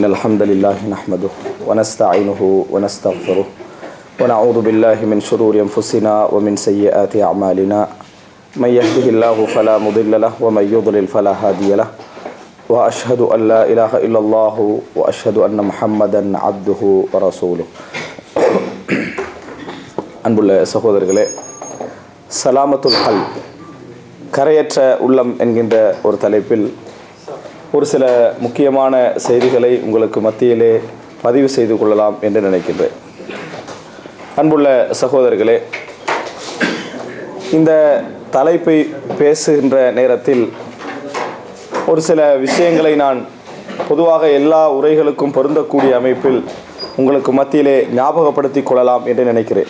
إن الحمد لله نحمده ونستعينه ونستغفره ونعوذ بالله من شرور أنفسنا ومن سيئات أعمالنا من يهده الله فلا مضل له ومن يضلل فلا هادي له وأشهد أن لا إله إلا الله وأشهد أن محمدا عبده ورسوله அன்புள்ள சகோதரர்களே சலாமத்துல் ஹல் கரையற்ற உள்ளம் என்கின்ற ஒரு தலைப்பில் ஒரு சில முக்கியமான செய்திகளை உங்களுக்கு மத்தியிலே பதிவு செய்து கொள்ளலாம் என்று நினைக்கின்றேன் அன்புள்ள சகோதரர்களே இந்த தலைப்பை பேசுகின்ற நேரத்தில் ஒரு சில விஷயங்களை நான் பொதுவாக எல்லா உரைகளுக்கும் பொருந்தக்கூடிய அமைப்பில் உங்களுக்கு மத்தியிலே ஞாபகப்படுத்தி கொள்ளலாம் என்று நினைக்கிறேன்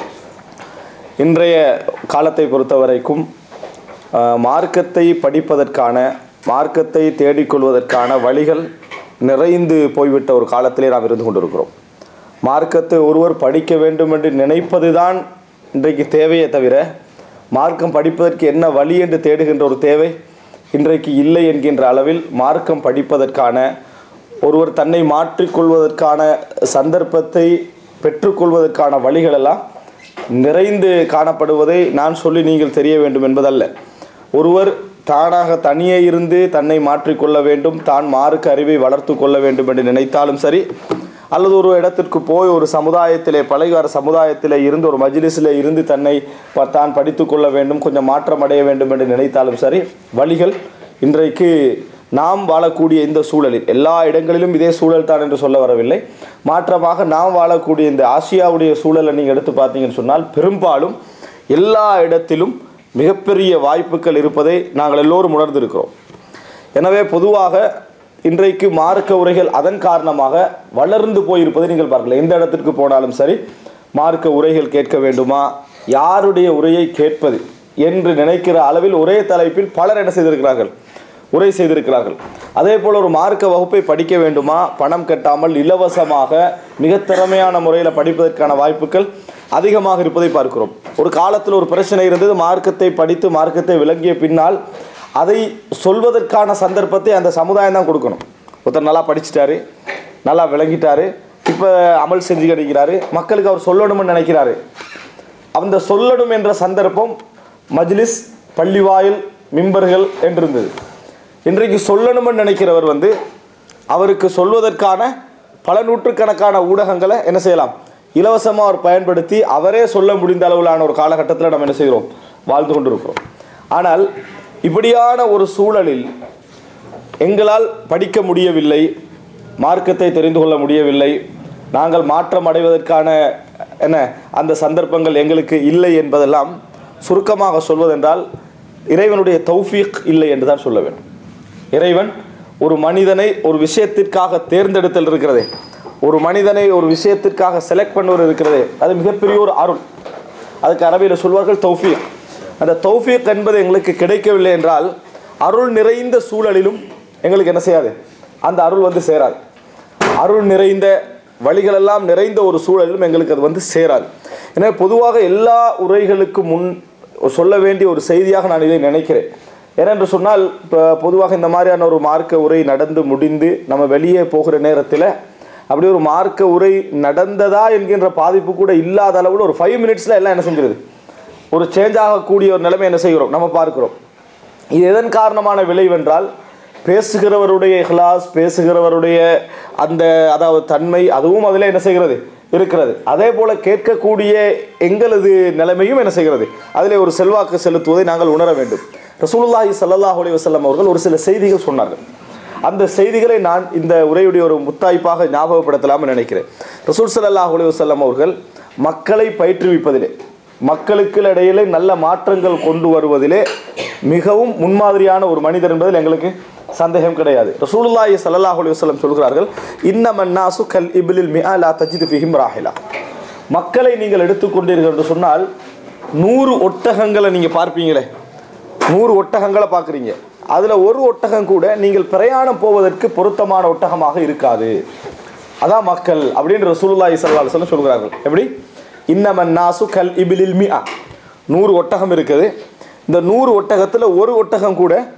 இன்றைய காலத்தை பொறுத்த வரைக்கும் ஆஹ், மார்க்கத்தை படிப்பதற்கான மார்க்கத்தை தேடிக்கொள்வதற்கான வழிகள் நிறைந்து போய்விட்ட ஒரு காலத்திலே நாம் இருந்து கொண்டிருக்கிறோம் மார்க்கத்தை ஒருவர் படிக்க வேண்டும் என்று நினைப்பது தான் இன்றைக்கு தேவையே தவிர மார்க்கம் படிப்பதற்கு என்ன வழி என்று தேடுகின்ற ஒரு தேவை இன்றைக்கு இல்லை என்கின்ற அளவில் மார்க்கம் படிப்பதற்கான ஒருவர் தன்னை மாற்றிக்கொள்வதற்கான சந்தர்ப்பத்தை பெற்றுக்கொள்வதற்கான வழிகளெல்லாம் நிறைந்து காணப்படுவதை நான் சொல்லி நீங்கள் தெரிய வேண்டும் என்பதல்ல ஒருவர் தானாக தனியே இருந்து தன்னை மாற்றிக்கொள்ள வேண்டும் தான் மார்க்க அறிவை வளர்த்து கொள்ள வேண்டும் என்று நினைத்தாலும் சரி அல்லது ஒரு இடத்திற்கு போய் ஒரு சமுதாயத்திலே பழைய சமுதாயத்திலே இருந்து ஒரு மஜ்லிஸில் இருந்து தன்னை ப- தான் படித்து கொள்ள வேண்டும் கொஞ்சம் மாற்றம் அடைய வேண்டும் என்று நினைத்தாலும் சரி வழிகள் இன்றைக்கு நாம் வாழக்கூடிய இந்த சூழலில் எல்லா இடங்களிலும் இதே சூழல் தான் என்று சொல்ல வரவில்லை மாற்றமாக நாம் வாழக்கூடிய இந்த ஆசியாவுடைய சூழலை நீங்கள் எடுத்து பார்த்தீங்கன்னு சொன்னால் பெரும்பாலும் எல்லா இடத்திலும் மிகப்பெரிய வாய்ப்புகள் இருப்பதை நாங்கள் எல்லோரும் உணர்ந்திருக்கிறோம் எனவே பொதுவாக இன்றைக்கு மார்க்க உரைகள் அதன் காரணமாக வளர்ந்து போயிருப்பதை நீங்கள் பார்க்கலாம் எந்த இடத்திற்கு போனாலும் சரி மார்க்க உரைகள் கேட்க வேண்டுமா யாருடைய உரையை கேட்பது என்று நினைக்கிற அளவில் ஒரே தலைப்பில் பலர் என்ன செய்திருக்கிறார்கள் உரை செய்திருக்கிறார்கள் அதே போல் ஒரு மார்க்க வகுப்பை படிக்க வேண்டுமா பணம் கட்டாமல் இலவசமாக மிக திறமையான முறையில் படிப்பதற்கான வாய்ப்புகள் அதிகமாக இருப்பதை பார்க்கிறோம் ஒரு காலத்தில் ஒரு பிரச்சனை இருந்தது மார்க்கத்தை படித்து மார்க்கத்தை விளங்கிய பின்னால் அதை சொல்வதற்கான சந்தர்ப்பத்தை அந்த சமுதாயம் தான் கொடுக்கணும் ஒருத்தர் நல்லா படிச்சிட்டாரு நல்லா விளங்கிட்டாரு இப்போ அமல் செஞ்சு கிடைக்கிறாரு மக்களுக்கு அவர் சொல்லணும்னு நினைக்கிறாரு அந்த சொல்லணும் என்ற சந்தர்ப்பம் மஜ்லிஸ் பள்ளிவாயில் மிம்பர்கள் என்றிருந்தது இன்றைக்கு சொல்லணும்னு நினைக்கிறவர் வந்து அவருக்கு சொல்வதற்கான பல நூற்றுக்கணக்கான ஊடகங்களை என்ன செய்யலாம் இலவசமாக அவர் பயன்படுத்தி அவரே சொல்ல முடிந்த அளவிலான ஒரு காலகட்டத்தில் நம்ம என்ன செய்கிறோம் வாழ்ந்து கொண்டிருக்கிறோம் ஆனால் இப்படியான ஒரு சூழலில் எங்களால் படிக்க முடியவில்லை மார்க்கத்தை தெரிந்து கொள்ள முடியவில்லை நாங்கள் மாற்றம் அடைவதற்கான என்ன அந்த சந்தர்ப்பங்கள் எங்களுக்கு இல்லை என்பதெல்லாம் சுருக்கமாக சொல்வதென்றால் இறைவனுடைய தௌஃபீக் இல்லை என்று தான் சொல்ல வேண்டும் இறைவன் ஒரு மனிதனை ஒரு விஷயத்திற்காக தேர்ந்தெடுத்தல் இருக்கிறதே ஒரு மனிதனை ஒரு விஷயத்திற்காக செலக்ட் பண்ணுவது இருக்கிறதே அது மிகப்பெரிய ஒரு அருள் அதுக்கு அரபியில் சொல்வார்கள் தௌஃபீக் அந்த தௌஃபீக் என்பது எங்களுக்கு கிடைக்கவில்லை என்றால் அருள் நிறைந்த சூழலிலும் எங்களுக்கு என்ன செய்யாது அந்த அருள் வந்து சேராது அருள் நிறைந்த வழிகளெல்லாம் நிறைந்த ஒரு சூழலிலும் எங்களுக்கு அது வந்து சேராது எனவே பொதுவாக எல்லா உரைகளுக்கு முன் சொல்ல வேண்டிய ஒரு செய்தியாக நான் இதை நினைக்கிறேன் ஏனென்று சொன்னால் இப்போ பொதுவாக இந்த மாதிரியான ஒரு மார்க்க உரை நடந்து முடிந்து நம்ம வெளியே போகிற நேரத்தில் அப்படி ஒரு மார்க்க உரை நடந்ததா என்கின்ற பாதிப்பு கூட இல்லாத அளவில் ஒரு ஃபைவ் மினிட்ஸில் எல்லாம் என்ன செஞ்சிருது ஒரு சேஞ்ச் ஆகக்கூடிய ஒரு நிலைமை என்ன செய்கிறோம் நம்ம பார்க்கிறோம் இது எதன் காரணமான விளைவென்றால் பேசுகிறவருடைய இஹ்லாஸ் பேசுகிறவருடைய அந்த அதாவது தன்மை அதுவும் அதில் என்ன செய்கிறது இருக்கிறது அதே போல கேட்கக்கூடிய எங்களது நிலைமையும் என்ன செய்கிறது அதில் ஒரு செல்வாக்கு செலுத்துவதை நாங்கள் உணர வேண்டும் ரசூலுல்லாஹி ஸல்லல்லாஹு அலைஹி வஸல்லம் அவர்கள் ஒரு சில செய்திகள் சொன்னார்கள் அந்த செய்திகளை நான் இந்த உரையுடைய ஒரு முத்தாய்ப்பாக ஞாபகப்படுத்தலாம்னு நினைக்கிறேன் ரசூல் ஸல்லல்லாஹு அலைஹி வஸல்லம் அவர்கள் மக்களை பயிற்றுவிப்பதிலே மக்களுக்கு இடையிலே நல்ல மாற்றங்கள் கொண்டு வருவதிலே மிகவும் முன்மாதிரியான ஒரு மனிதர் என்பதில் எங்களுக்கு சந்தேகம் கிடையாது ரசூலுல்லாஹி ஸல்லல்லாஹு அலைஹி வஸல்லம் சொல்கிறார்கள் இன்னமன் நாசு கல் இப்லில் மிஆ லா தஜிது ஃபிஹிம் ராஹிலா மக்களை நீங்கள் எடுத்துக்கொண்டீர்கள் என்று சொன்னால் நூறு ஒட்டகங்களை நீங்கள் பார்ப்பீங்களே நூறு ஒட்டகங்களை பார்க்குறீங்க அதில் ஒரு ஒட்டகம் கூட நீங்கள் பிரயாணம் போவதற்கு பொருத்தமான ஒட்டகமாக இருக்காது அதான் மக்கள் அப்படின்னு ரசூலுல்லாஹி ஸல்லல்லாஹு அலைஹி வஸல்லம் சொல்கிறார்கள் எப்படி இன்னமன் நாசு கல் இபிலில் மிஆ நூறு ஒட்டகம் இருக்குது இந்த நூறு ஒட்டகத்தில் ஒரு ஒட்டகம் கூட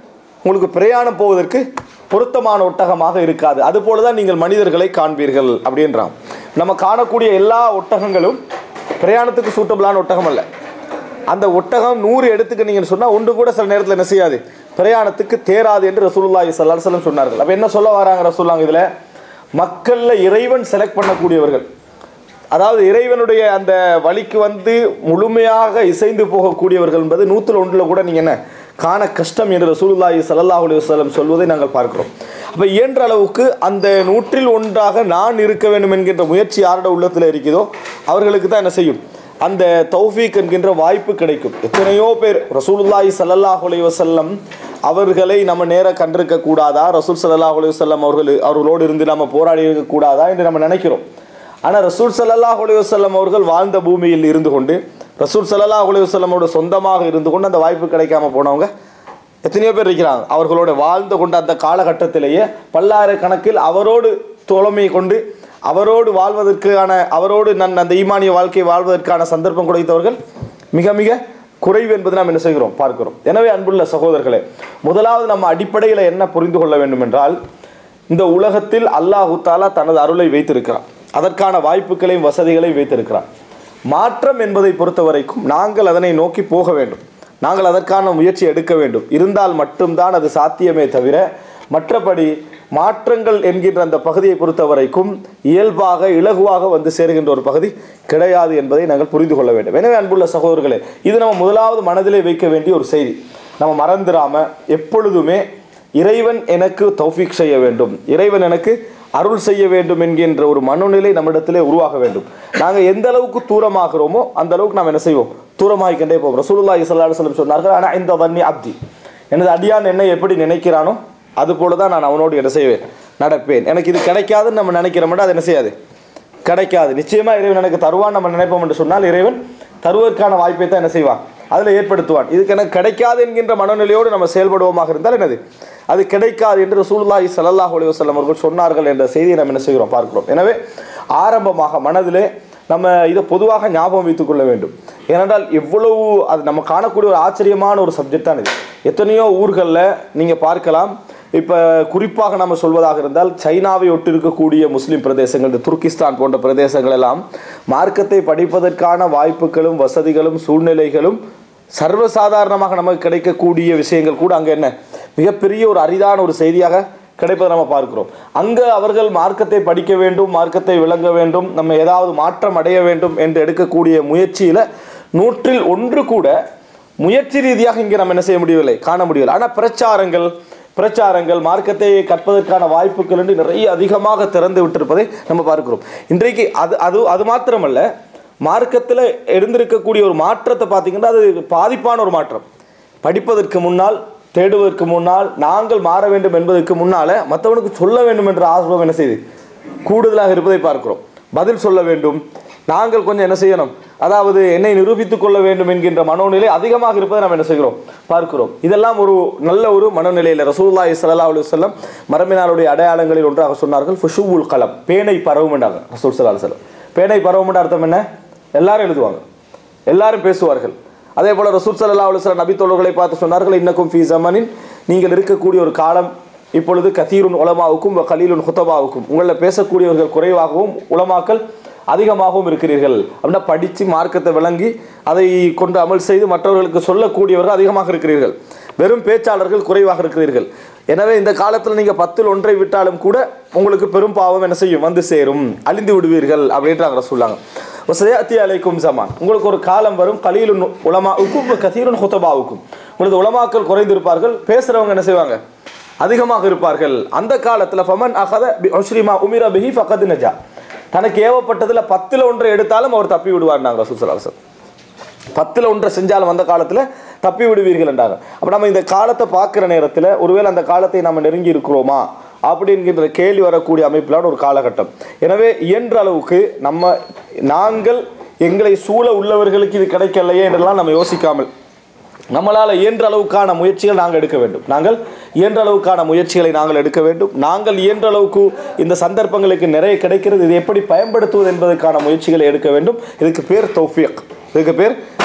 உங்களுக்கு பிரயாணம் போவதற்கு பொருத்தமான ஒட்டகமாக இருக்காது அதுபோல தான் நீங்கள் மனிதர்களை காண்பீர்கள் அப்படின்றான் நம்ம காணக்கூடிய எல்லா ஒட்டகங்களும் பிரயாணத்துக்கு சூட்டபிளான ஒட்டகம் அல்ல அந்த ஒட்டகம் நூறு எடுத்துக்கிட்டீங்கன்னு சொன்னால் ஒன்று கூட சில நேரத்தில் என்ன செய்யாது பிரயாணத்துக்கு தேராது என்று ரசூலுல்லாஹி ஸல்லல்லாஹு அலைஹி வஸல்லம் சொன்னார்கள் அப்போ என்ன சொல்ல வராங்க ரசூலுல்லாஹ் இதில் மக்களில் இறைவன் செலக்ட் பண்ணக்கூடியவர்கள் அதாவது இறைவனுடைய அந்த வழிக்கு வந்து முழுமையாக இசைந்து போகக்கூடியவர்கள் என்பது நூற்றில் ஒன்றில் கூட நீங்கள் என்ன காண கஷ்டம் என்று ரசூலுல்லாஹி ஸல்லல்லாஹு அலைஹி வஸல்லம் சொல்வதை நாங்கள் பார்க்கிறோம் அப்போ இயன்ற அளவுக்கு அந்த நூற்றில் ஒன்றாக நான் இருக்க வேண்டும் என்கின்ற முயற்சி யாரோட உள்ளத்தில் இருக்குதோ அவர்களுக்கு தான் என்ன செய்யும் அந்த தௌஃபீக் என்கின்ற வாய்ப்பு கிடைக்கும் எத்தனையோ பேர் ரசூலுல்லாஹி ஸல்லல்லாஹு அலைஹி வஸல்லம் அவர்களை நம்ம நேர கண்டிருக்க கூடாதா ரசூல் ஸல்லல்லாஹு அலைஹி வஸல்லம் அவர்கள் அவர்களோடு இருந்து நம்ம போராடி இருக்க கூடாதா என்று நம்ம நினைக்கிறோம் ஆனால் ரசூல் ஸல்லல்லாஹு அலைஹி வஸல்லம் அவர்கள் வாழ்ந்த பூமியில் இருந்து கொண்டு ரசூல் ஸல்லல்லாஹு அலைஹி வஸல்லமோட சொந்தமாக இருந்து கொண்டு அந்த வாய்ப்பு கிடைக்காம போனவங்க எத்தனையோ பேர் இருக்கிறாங்க அவர்களோட வாழ்ந்து கொண்ட அந்த காலகட்டத்திலேயே பல்லாயிரக்கணக்கில் அவரோடு தோழமை கொண்டு அவரோடு வாழ்வதற்கான அவரோடு நன் அந்த ஈமானிய வாழ்க்கையை வாழ்வதற்கான சந்தர்ப்பம் கொடுத்தவர்கள் மிக மிக குறைவு என்பது நாம் என்ன செய்கிறோம் பார்க்கிறோம் எனவே அன்புள்ள சகோதரர்களே முதலாவது நம்ம அடிப்படையில் என்ன புரிந்து கொள்ள வேண்டும் என்றால் இந்த உலகத்தில் அல்லாஹு தாலா தனது அருளை வைத்திருக்கிறான் அதற்கான வாய்ப்புகளையும் வசதிகளையும் வைத்திருக்கிறான் மாற்றம் என்பதை பொறுத்த வரைக்கும் நாங்கள் அதனை நோக்கி போக வேண்டும் நாங்கள் அதற்கான முயற்சி எடுக்க வேண்டும் இருந்தால் மட்டும்தான் அது சாத்தியமே தவிர மற்றபடி மாற்றங்கள் என்கின்ற அந்த பகுதியை பொறுத்த வரைக்கும் இயல்பாக இலகுவாக வந்து சேருகின்ற ஒரு பகுதி கிடையாது என்பதை நாங்கள் புரிந்து கொள்ள வேண்டும் எனவே அன்புள்ள சகோதரர்களே இது நம்ம முதலாவது மனதிலே வைக்க வேண்டிய ஒரு செய்தி நம்ம மறந்துடாம எப்பொழுதுமே இறைவன் எனக்கு தௌஃபீக் செய்ய வேண்டும் இறைவன் எனக்கு அருள் செய்ய வேண்டும் என்கின்ற ஒரு மனநிலை நம்மிடத்திலே உருவாக வேண்டும் நாங்கள் எந்த அளவுக்கு தூரமாகிறோமோ அந்த அளவுக்கு நாம் என்ன செய்வோம் தூரமாகிக்கொண்டே போவோம் ரசூலுல்லாஹி ஸல்லல்லாஹு அலைஹி வஸல்லம் சொன்னார்கள் ஆனால் இந்த வன்னி அப்தி எனது அடியான் என்னை எப்படி நினைக்கிறானோ அது போல தான் நான் அவனோடு என்ன செய்வேன் நடப்பேன் எனக்கு இது கிடைக்காதுன்னு நம்ம நினைக்கிறோம்னா அது என்ன செய்யாது கிடைக்காது நிச்சயமாக இறைவன் எனக்கு தருவான் நம்ம நினைப்போம் என்று சொன்னால் இறைவன் தருவதற்கான வாய்ப்பை தான் என்ன செய்வான் அதில் ஏற்படுத்துவான் இதுக்கு எனக்கு கிடைக்காது என்கின்ற மனநிலையோடு நம்ம செயல்படுவோமாக இருந்தால் என்னது அது கிடைக்காது என்று ரசூலுல்லாஹி ஸல்லல்லாஹு அலைஹி வஸல்லம் அவர்கள் சொன்னார்கள் என்ற செய்தியை நம்ம என்ன செய்கிறோம் பார்க்கிறோம் எனவே ஆரம்பமாக மனதிலே நம்ம இதை பொதுவாக ஞாபகம் வைத்துக் கொள்ள வேண்டும் ஏனென்றால் எவ்வளவு அது நம்ம காணக்கூடிய ஒரு ஆச்சரியமான ஒரு சப்ஜெக்ட் தான் இது எத்தனையோ ஊர்களில் நீங்கள் பார்க்கலாம் இப்போ குறிப்பாக நம்ம சொல்வதாக இருந்தால் சைனாவை ஒட்டி இருக்கக்கூடிய முஸ்லீம் பிரதேசங்கள் இந்த துர்கிஸ்தான் போன்ற பிரதேசங்கள் எல்லாம் மார்க்கத்தை படிப்பதற்கான வாய்ப்புகளும் வசதிகளும் சூழ்நிலைகளும் சர்வசாதாரணமாக நமக்கு கிடைக்கக்கூடிய விஷயங்கள் கூட அங்கே என்ன மிகப்பெரிய ஒரு அரிதான ஒரு செய்தியாக கிடைப்பதை நம்ம பார்க்கிறோம் அங்கே அவர்கள் மார்க்கத்தை படிக்க வேண்டும் மார்க்கத்தை விளங்க வேண்டும் நம்ம ஏதாவது மாற்றம் அடைய வேண்டும் என்று எடுக்கக்கூடிய முயற்சியில் நூற்றில் ஒன்று கூட முயற்சி ரீதியாக இங்கே நம்ம என்ன செய்ய முடியவில்லை காண முடியவில்லை ஆனால் பிரச்சாரங்கள் பிரச்சாரங்கள் மார்க்கத்தை கற்பதற்கான வாய்ப்புகள் என்று நிறைய அதிகமாக திறந்து விட்டிருப்பதை நம்ம பார்க்கிறோம் இன்றைக்கு அது அது அது மாத்திரமல்ல மார்க்கத்தில் எழுந்திருக்கக்கூடிய ஒரு மாற்றத்தை பார்த்தீங்கன்னா அது பாதிப்பான ஒரு மாற்றம் படிப்பதற்கு முன்னால் தேடுவதற்கு முன்னால் நாங்கள் மாற வேண்டும் என்பதற்கு முன்னால மற்றவனுக்கு சொல்ல வேண்டும் என்ற ஆர்வம் என்ன செய்யுது கூடுதலாக இருப்பதை பார்க்கிறோம் பதில் சொல்ல வேண்டும் நாங்கள் கொஞ்சம் என்ன செய்யணும் அதாவது என்னை நிரூபித்துக் கொள்ள வேண்டும் என்கின்ற மனோநிலை அதிகமாக இருப்பதை நாம் என்ன செய்கிறோம் பார்க்கிறோம் இதெல்லாம் ஒரு நல்ல ஒரு மனநிலையில் ரசூலுல்லாஹி ஸல்லல்லாஹு அலைஹி வஸல்லம் மரபினாருடைய அடையாளங்களில் ஒன்றாக சொன்னார்கள் ஃபுஷுவுல் கலம் பேனை பரவும் என்றாங்க ரசூல் ஸல்லல்லாஹு அலைஹி வஸல்லம் பேனை பரவும் என்ற அர்த்தம் என்ன எல்லாரும் எழுதுவாங்க எல்லாரும் பேசுவார்கள் அதே போல ரசூல் ஸல்லல்லாஹு அலைஹி வஸல்லம் நபி தோழர்களை பார்த்து சொன்னார்கள் இன்னக்கும் ஃபீ ஜமனின் நீங்கள் இருக்கக்கூடிய ஒரு காலம் இப்பொழுது கதீருன் உலமாவுக்கும் கலீலுன் ஹுத்தபாவுக்கும் உங்களில் பேசக்கூடியவர்கள் குறைவாகவும் உலமாக்கள் அதிகமாகவும் இருக்கிறீர்கள் அப்படின்னா படித்து மார்க்கத்தை விளங்கி அதை கொண்டு அமல் செய்து மற்றவர்களுக்கு சொல்லக்கூடியவர்கள் அதிகமாக இருக்கிறீர்கள் வெறும் பேச்சாளர்கள் குறைவாக இருக்கிறீர்கள் எனவே இந்த காலத்தில் நீங்கள் பத்தில் ஒன்றை விட்டாலும் கூட உங்களுக்கு பெரும் பாவம் என்ன செய்யும் வந்து சேரும் அழிந்து விடுவீர்கள் அப்படின்றாங்க சொல்லாங்க வசதி அலைக்கும் சமான் உங்களுக்கு ஒரு காலம் வரும் கலீலுன் உலமாவுக்கும் கதீருன் ஹுத்தபாவுக்கும் உங்களுக்கு உலமாக்கள் குறைந்திருப்பார்கள் பேசுகிறவங்க என்ன செய்வாங்க அதிகமாக இருப்பார்கள் அந்த காலத்தில் ஃபமன் அகத பி ஒஸ்ரிமா உமிர பிஹி ஃபகத் நஜா தனக்கு ஏவப்பட்டதில் பத்தில் ஒன்றை எடுத்தாலும் அவர் தப்பி விடுவார் நாங்கள் ரசூசலாசன் பத்தில் ஒன்றை செஞ்சாலும் அந்த காலத்தில் தப்பி விடுவீர்கள் என்றாங்க அப்போ நம்ம இந்த காலத்தை பார்க்குற நேரத்தில் ஒருவேளை அந்த காலத்தை நம்ம நெருங்கி இருக்கிறோமா அப்படிங்கிற கேள்வி வரக்கூடிய அமைப்பிலான ஒரு காலகட்டம் எனவே இயன்ற அளவுக்கு நம்ம நாங்கள் எங்களை சூழ உள்ளவர்களுக்கு இது கிடைக்கலையே என்றெல்லாம் நம்ம யோசிக்காமல் நம்மளால் இயன்ற அளவுக்கான முயற்சிகள் நாங்கள் எடுக்க வேண்டும் நாங்கள் இயன்ற அளவுக்கான முயற்சிகளை நாங்கள் எடுக்க வேண்டும் நாங்கள் இயன்ற அளவுக்கு இந்த சந்தர்ப்பங்களுக்கு நிறைய கிடைக்கிறது இது எப்படி பயன்படுத்துவது என்பதற்கான முயற்சிகளை எடுக்க வேண்டும் இதுக்கு பேர் தௌஃபியக் இதுக்கு பேர்